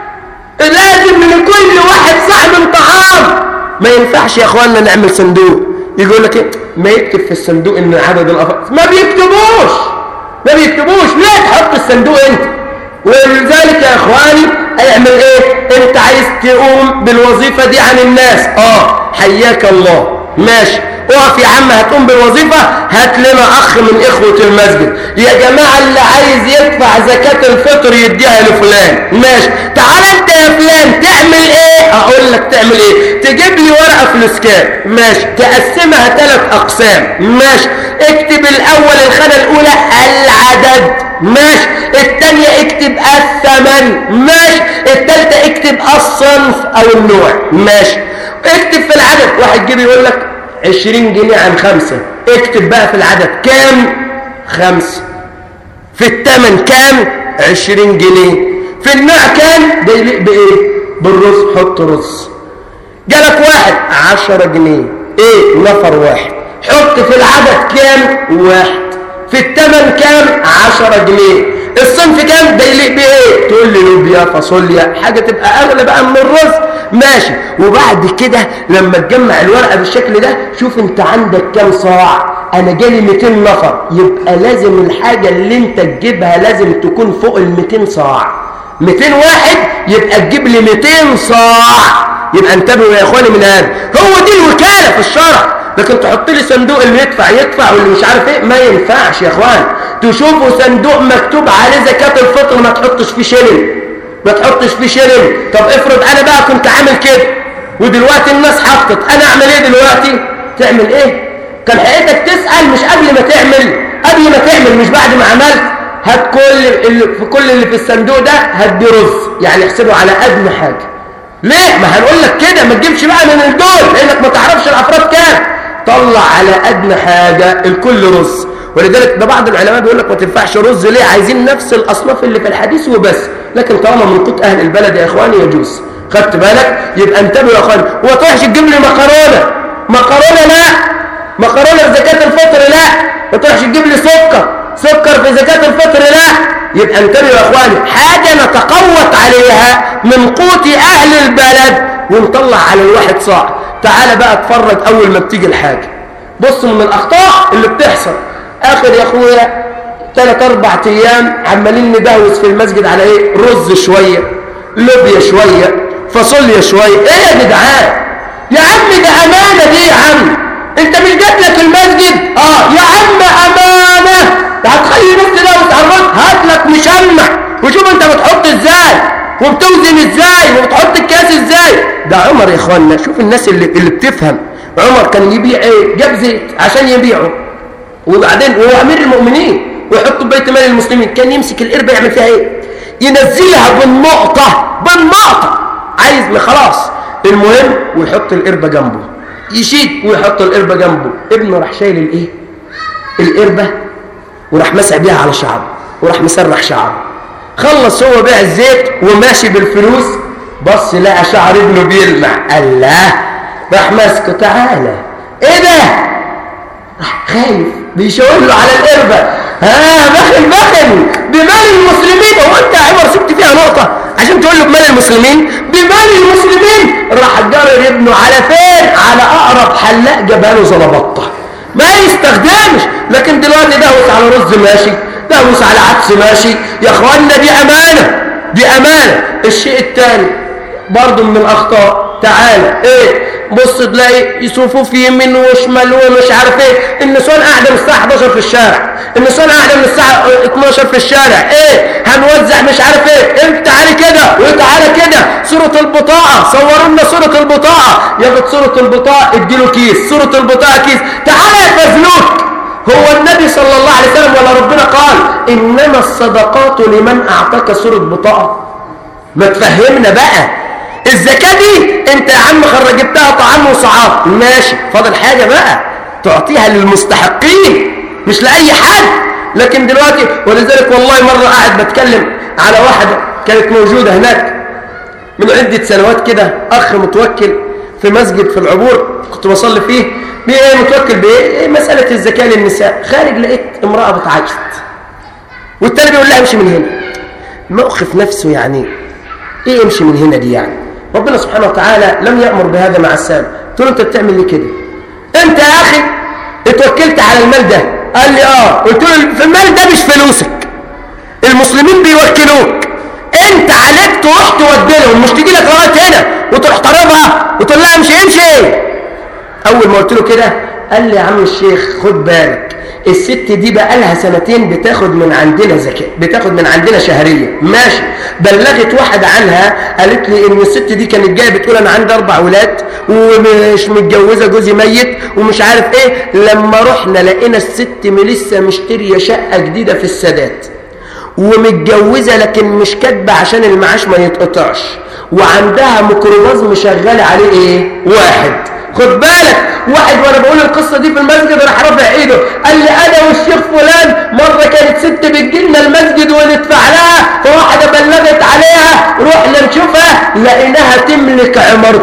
لازم من كل واحد صاع من طعام ما ينفعش يا اخواننا نعمل صندوق يقول لك ايه ما يكتب في الصندوق ان عدد الافراد ما بيكتبوش ما بيكتبوش ليه تحط الصندوق انت ولذلك يا اخواني اعمل ايه انت عايز تقوم بالوظيفة دي عن الناس اه حياك الله ماشي اقف يا عم هتقوم بالوظيفة هات لنا اخ من اخوة المسجد يا جماعة اللي عايز يدفع زكاة الفطر يديها لفلان ماشي تعال انت يا يا فلان تعمل ايه اقول لك تعمل ايه تجيب لي ورقه فلوس كام ماشي تقسمها ثلاث اقسام ماشي اكتب الاول الخانه الاولى العدد ماشي الثانيه اكتب الثمن ماشي الثالثه اكتب الصنف او النوع ماشي اكتب في العدد واحد جيب يقول لك 20 جنيه عن خمسة اكتب بقى في العدد كام خمسة في الثمن كام 20 جنيه في النوع كام ده يليق بايه بالرز حط رز جالك واحد 10 جنيه ايه نفر واحد حط في العدد كام واحد في الثمن كام 10 جنيه الصنف كام ده يليق بايه تقول لي لوبيا فاصوليا حاجه تبقى اغلى بقى من الرز ماشي وبعد كده لما تجمع الورقه بالشكل ده شوف انت عندك كام صاع انا جالي 200 نفر يبقى لازم الحاجه اللي انت تجيبها لازم تكون فوق ال 200 صاع 200 واحد يبقى تجيب لي 200 صاع يبقى انتبهوا يا اخواني من هذا هو دي الوكاله في الشرع لكن تحط لي صندوق اللي يدفع يدفع واللي مش عارف ايه ما ينفعش يا اخوان تشوفوا صندوق مكتوب عليه زكاه الفطر ما تحطش فيه شلل ما تحطش فيه شلل طب افرض انا بقى كنت عامل كده ودلوقتي الناس حطت انا اعمل ايه دلوقتي تعمل ايه كان حقيقتك تسال مش قبل ما تعمل قبل ما تعمل مش بعد ما عملت هات كل اللي في كل اللي في الصندوق ده هدي رز يعني احسبه على ادنى حاجه ليه ما هنقول لك كده ما تجيبش بقى من الدول لانك ما تعرفش الافراد كام طلع على ادنى حاجه الكل رز ولذلك ده بعض العلماء بيقول لك ما تنفعش رز ليه عايزين نفس الاصناف اللي في الحديث وبس لكن طالما من قوت اهل البلد يا اخواني يجوز خدت بالك يبقى انتبهوا يا اخواني وما تروحش تجيب لي مكرونه مكرونه لا مكرونه في زكاه الفطر لا ما تروحش تجيب لي سكر سكر في زكاه الفطر لا يبقى انتبهوا يا اخواني حاجه نتقوت عليها من قوت اهل البلد ونطلع على الواحد صاع تعال بقى اتفرج اول ما بتيجي الحاجه بص من الاخطاء اللي بتحصل اخر يا اخويا ثلاث اربع ايام عمالين ندهوس في المسجد على ايه رز شويه لوبيا شويه فاصوليا شويه ايه يا جدعان يا عم ده امانه دي يا عم انت مش جات لك المسجد اه يا عم امانه ده هتخلي الناس تدهوس على الرز هات لك مشمع وشوف انت بتحط ازاي وبتوزن ازاي وبتحط الكاس ازاي ده عمر يا اخوانا شوف الناس اللي, اللي بتفهم عمر كان يبيع ايه جاب زيت عشان يبيعه وبعدين وهو امير المؤمنين ويحطه بيت مال المسلمين كان يمسك القربة يعمل فيها ايه ينزلها بالنقطة بالنقطة عايز خلاص المهم ويحط القربة جنبه يشيد ويحط القربة جنبه ابنه راح شايل الايه القربة وراح مسح بيها على شعره وراح مسرح شعره خلص هو بيع الزيت وماشي بالفلوس بص لقى شعر ابنه بيلمع الله راح ماسكه تعالى ايه ده راح خايف بيشاور له على القربة ها بخل بخل بمال المسلمين هو انت يا عمر سبت فيها نقطة عشان تقول له بمال المسلمين بمال المسلمين راح جرر ابنه على فين على اقرب حلاق جابها له زلبطة ما يستخدمش لكن دلوقتي دهوس على رز ماشي دهوس على عدس ماشي يا اخوانا دي امانة دي امانة الشيء الثاني برضه من الاخطاء تعالى ايه بص تلاقي صفوف يمين وشمال ومش عارف ايه النسوان قاعده من الساعه 11 في الشارع النسوان قاعده من الساعه 12 في الشارع ايه هنوزع مش عارف ايه انت تعالى كده وتعالى كده صوره البطاقه صوروا لنا صوره البطاقه ياخد صوره البطاقه اديله كيس صوره البطاقه كيس تعالى يا فزلوك هو النبي صلى الله عليه وسلم ولا ربنا قال انما الصدقات لمن اعطاك صوره بطاقه ما تفهمنا بقى الزكاة دي انت يا عم خرجتها طعام وصعاب ماشي فاضل حاجة بقى تعطيها للمستحقين مش لأي حد لكن دلوقتي ولذلك والله مرة قاعد بتكلم على واحدة كانت موجودة هناك من عدة سنوات كده أخ متوكل في مسجد في العبور كنت بصلي فيه بإيه متوكل بإيه مسألة الزكاة للنساء خارج لقيت امرأة بتعيط والتاني بيقول لها امشي من هنا موقف نفسه يعني ايه امشي من هنا دي يعني ربنا سبحانه وتعالى لم يأمر بهذا مع السلام قلت له انت بتعمل ليه كده انت يا اخي اتوكلت على المال ده قال لي اه قلت له في المال ده مش فلوسك المسلمين بيوكلوك انت عليك تروح تودي لهم مش تيجي لك لغايه هنا وتروح طالبها وتقول لها امشي امشي اول ما قلت له كده قال لي يا عم الشيخ خد بالك الست دي بقى لها سنتين بتاخد من عندنا زكاة بتاخد من عندنا شهرية ماشي بلغت واحدة عنها قالت لي ان الست دي كانت جاية بتقول انا عندي اربع اولاد ومش متجوزة جوزي ميت ومش عارف ايه لما رحنا لقينا الست لسه مشترية شقة جديدة في السادات ومتجوزة لكن مش كاتبة عشان المعاش ما يتقطعش وعندها ميكروباص مشغل عليه ايه واحد خد بالك واحد وانا بقول القصة دي في المسجد راح رافع ايده قال لي انا والشيخ فلان مرة كانت ست بتجيلنا المسجد وندفع لها فواحدة بلغت عليها رحنا نشوفها لقيناها تملك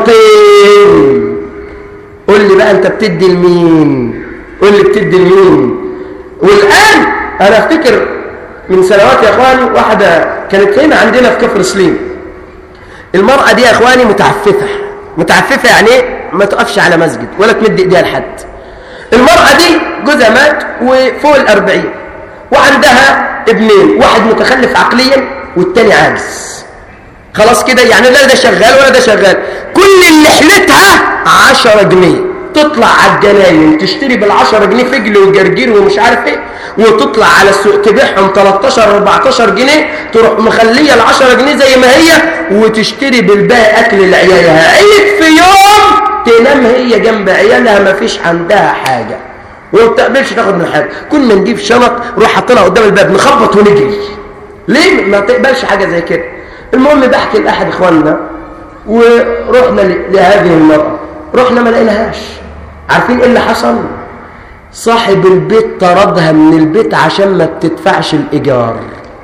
عمارتين قول لي بقى انت بتدي لمين قول لي بتدي لمين والان انا افتكر من سنوات يا اخواني واحدة كانت هنا عندنا في كفر سليم المرأة دي يا اخواني متعففة متعففة يعني ايه ما تقفش على مسجد ولا تمد ايديها لحد المرأة دي جوزها مات وفوق الأربعين وعندها ابنين واحد متخلف عقليا والتاني عاجز خلاص كده يعني لا ده شغال ولا ده شغال كل اللي حلتها عشرة جنيه تطلع على الجناين تشتري بالعشرة جنيه فجل وجرجير ومش عارف ايه وتطلع على السوق تبيعهم 13 14 جنيه تروح مخليه ال 10 جنيه زي ما هي وتشتري بالباقي اكل لعيالها عيد في يوم تنام هي جنب عيالها ما فيش عندها حاجه وما بتقبلش تاخد من حاجه كنا نجيب شنط نروح حاطينها قدام الباب نخبط ونجري ليه ما تقبلش حاجه زي كده المهم بحكي لاحد اخواننا ورحنا لهذه المراه رحنا ما لقيناهاش عارفين ايه اللي حصل صاحب البيت طردها من البيت عشان ما بتدفعش الإيجار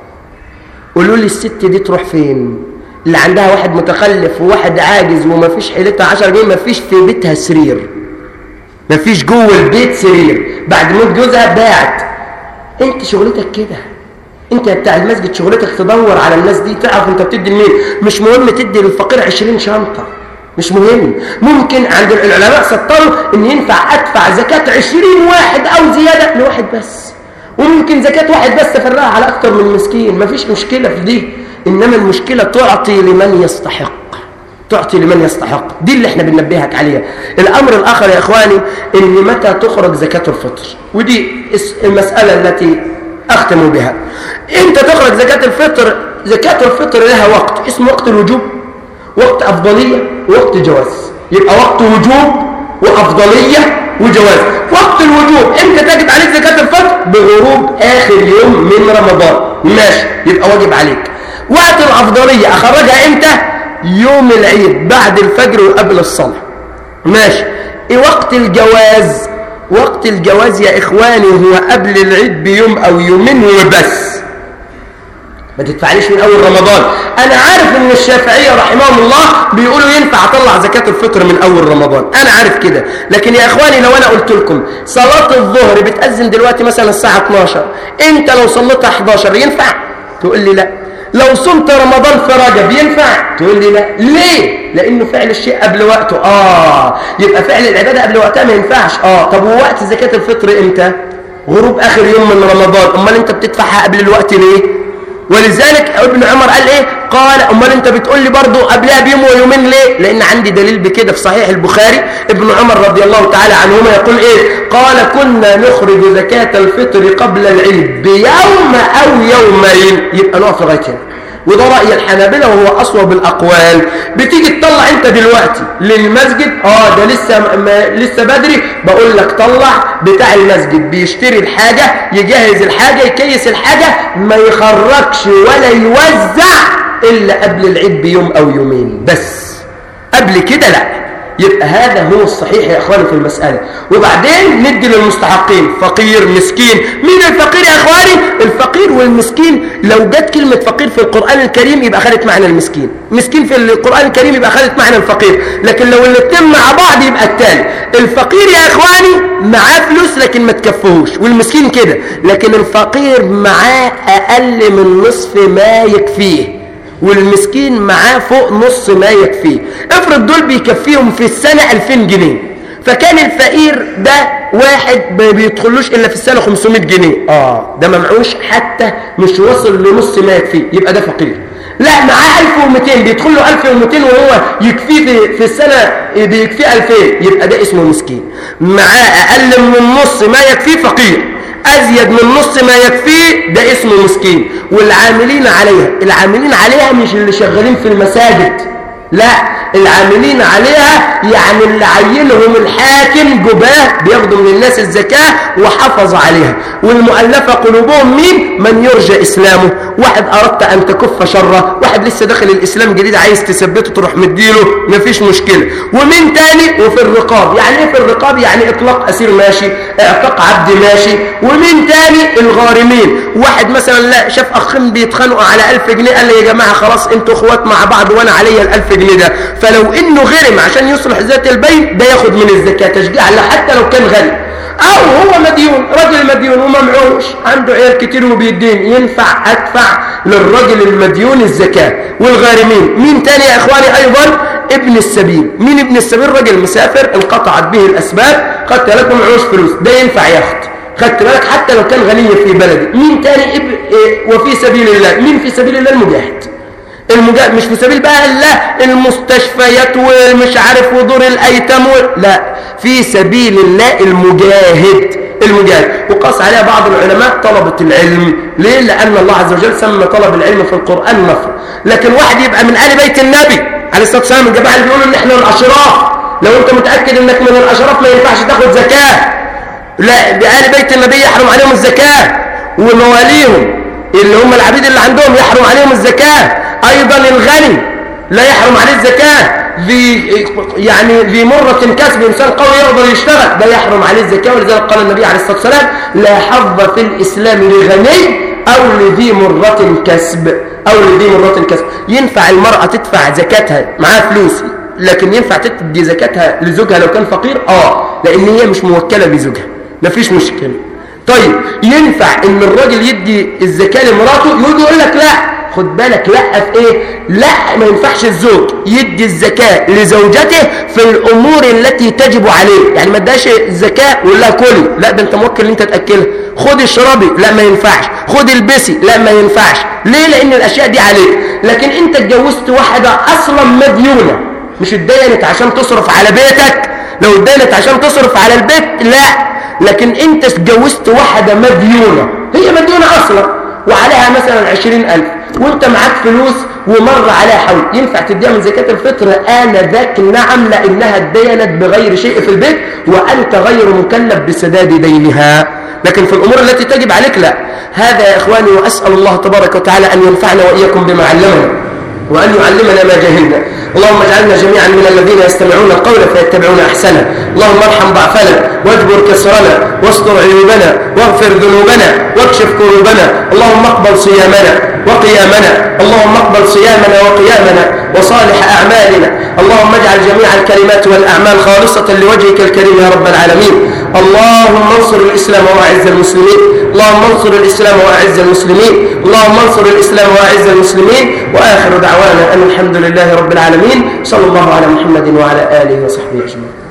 قولوا لي الست دي تروح فين اللي عندها واحد متخلف وواحد عاجز وما فيش حيلتها 10 جنيه ما فيش في بيتها سرير ما فيش جوه البيت سرير بعد موت جوزها باعت انت شغلتك كده انت بتاع المسجد شغلتك تدور على الناس دي تعرف انت بتدي لمين مش مهم تدي للفقير 20 شنطه مش مهم ممكن عند العلماء سطروا ان ينفع ادفع زكاة عشرين واحد او زيادة لواحد بس وممكن زكاة واحد بس تفرقها على اكتر من مسكين مفيش مشكلة في دي انما المشكلة تعطي لمن يستحق تعطي لمن يستحق دي اللي احنا بننبهك عليها الامر الاخر يا اخواني ان متى تخرج زكاة الفطر ودي المسألة التي اختم بها انت تخرج زكاة الفطر زكاة الفطر لها وقت اسمه وقت الوجوب وقت أفضلية ووقت جواز يبقى وقت وجوب وأفضلية وجواز وقت الوجوب امتى تجب عليك زكاة الفطر بغروب آخر يوم من رمضان ماشي يبقى واجب عليك وقت الأفضلية أخرجها امتى يوم العيد بعد الفجر وقبل الصلاة ماشي ايه وقت الجواز وقت الجواز يا إخواني هو قبل العيد بيوم أو يومين وبس ما تدفعليش من أول رمضان أنا عارف إن الشافعية رحمهم الله بيقولوا ينفع أطلع زكاة الفطر من أول رمضان أنا عارف كده لكن يا إخواني لو أنا قلت لكم صلاة الظهر بتأذن دلوقتي مثلا الساعة 12 أنت لو صليتها 11 ينفع تقول لي لا لو صمت رمضان في رجب ينفع تقول لي لا ليه لانه فعل الشيء قبل وقته اه يبقى فعل العباده قبل وقتها ما ينفعش اه طب ووقت زكاه الفطر امتى غروب اخر يوم من رمضان امال انت بتدفعها قبل الوقت ليه ولذلك ابن عمر قال ايه قال امال انت بتقول لي برضه قبلها بيوم ويومين ليه لان عندي دليل بكده في صحيح البخاري ابن عمر رضي الله تعالى عنهما يقول ايه قال كنا نخرج زكاة الفطر قبل العيد بيوم او يومين يبقى نقف لغايه هنا وده رأي الحنابلة وهو أصوب الأقوال بتيجي تطلع أنت دلوقتي للمسجد آه ده لسه ما لسه بدري بقول لك طلع بتاع المسجد بيشتري الحاجة يجهز الحاجة يكيس الحاجة ما يخرجش ولا يوزع إلا قبل العيد بيوم أو يومين بس قبل كده لا يبقى هذا هو الصحيح يا اخواني في المسألة وبعدين ندي للمستحقين فقير مسكين مين الفقير يا اخواني الفقير والمسكين لو جت كلمة فقير في القرآن الكريم يبقى خدت معنى المسكين مسكين في القرآن الكريم يبقى خدت معنى الفقير لكن لو الاثنين مع بعض يبقى التالي الفقير يا اخواني معاه فلوس لكن ما تكفهوش والمسكين كده لكن الفقير معاه اقل من نصف ما يكفيه والمسكين معاه فوق نص ما يكفيه افرض دول بيكفيهم في السنة 2000 جنيه فكان الفقير ده واحد ما بيدخلوش الا في السنة 500 جنيه اه ده ما معوش حتى مش واصل لنص ما يكفيه يبقى ده فقير لا معاه 1200 بيدخل له 1200 وهو يكفيه في, في السنة بيكفيه 2000 يبقى ده اسمه مسكين معاه اقل من النص ما يكفيه فقير أزيد من نص ما يكفيه ده اسمه مسكين والعاملين عليها العاملين عليها مش اللي شغالين في المساجد لا العاملين عليها يعني اللي عينهم الحاكم جباه بياخدوا من الناس الزكاة وحافظ عليها والمؤلفة قلوبهم مين من يرجى إسلامه واحد أردت أن تكف شره واحد لسه داخل الإسلام جديد عايز تثبته تروح مديله مفيش مشكلة ومين تاني وفي الرقاب يعني ايه في الرقاب يعني إطلاق أسير ماشي اعتق عبد ماشي ومين تاني الغارمين واحد مثلا لا شاف أخين بيتخانقوا على ألف جنيه قال لي يا جماعة خلاص انتوا اخوات مع بعض وانا عليا الألف جنيه ده فلو انه غرم عشان يصلح ذات البين ده ياخد من الزكاة تشجيع له حتى لو كان غني او هو مديون راجل مديون وممعوش عنده عيال كتير وبيدين ينفع ادفع للراجل المديون الزكاة والغارمين مين تاني يا اخواني ايضا ابن السبيل مين ابن السبيل راجل مسافر انقطعت به الاسباب قد لكم معوش فلوس ده ينفع ياخد خدت بالك حتى لو كان غني في بلدي مين تاني اب... إيه وفي سبيل الله مين في سبيل الله المجاهد المجاهد مش في سبيل بقى الله المستشفيات ومش عارف ودور الايتام و... لا في سبيل الله المجاهد المجاهد وقاس عليها بعض العلماء طلبة العلم ليه؟ لأن الله عز وجل سمى طلب العلم في القرآن نفر لكن واحد يبقى من آل بيت النبي عليه الصلاة والسلام الجماعة اللي بيقولوا إن إحنا الأشراف لو أنت متأكد إنك من الأشراف ما ينفعش تاخد زكاة لا بآل بيت النبي يحرم عليهم الزكاة ومواليهم اللي هم العبيد اللي عندهم يحرم عليهم الزكاة أيضا الغني لا يحرم عليه الزكاة ذي يعني ذي مرة كسب إنسان قوي يقدر يشتغل ده يحرم عليه الزكاة ولذلك قال النبي عليه الصلاة والسلام لا حظ في الإسلام لغني أو لذي مرة كسب أو لذي مرة كسب ينفع المرأة تدفع زكاتها معاها فلوس لكن ينفع تدي زكاتها لزوجها لو كان فقير آه لأن هي مش موكلة بزوجها مفيش مشكلة طيب ينفع ان الراجل يدي الزكاة لمراته يقول يقول لك لا خد بالك لا في ايه لا ما ينفعش الزوج يدي الزكاة لزوجته في الامور التي تجب عليه يعني ما اداش الزكاة ويقول لها كلي لا ده انت موكل ان انت تاكلها خد اشربي لا ما ينفعش خد البسي لا ما ينفعش ليه لان الاشياء دي عليك لكن انت اتجوزت واحدة اصلا مديونة مش اتدينت عشان تصرف على بيتك لو اتدينت عشان تصرف على البيت لا لكن انت اتجوزت واحدة مديونة هي مديونة اصلا وعليها مثلا عشرين ألف وانت معاك فلوس ومر عليها حول ينفع تديها من زكاة الفطر آنذاك نعم لأنها اتدينت بغير شيء في البيت وأنت غير مكلف بسداد دينها لكن في الأمور التي تجب عليك لا هذا يا إخواني وأسأل الله تبارك وتعالى أن ينفعنا وإياكم بما علمنا وأن يعلمنا ما جهلنا اللهم اجعلنا جميعا من الذين يستمعون القول فيتبعون أحسنه اللهم ارحم ضعفنا واجبر كسرنا واستر عيوبنا واغفر ذنوبنا واكشف كروبنا اللهم اقبل صيامنا وقيامنا اللهم اقبل صيامنا وقيامنا وصالح أعمالنا اللهم اجعل جميع الكلمات والأعمال خالصة لوجهك الكريم يا رب العالمين اللهم انصر الإسلام وأعز المسلمين اللهم انصر الإسلام وأعز المسلمين اللهم انصر الإسلام وأعز المسلمين وآخر دعوانا أن الحمد لله رب العالمين صلى الله على محمد وعلى آله وصحبه أجمعين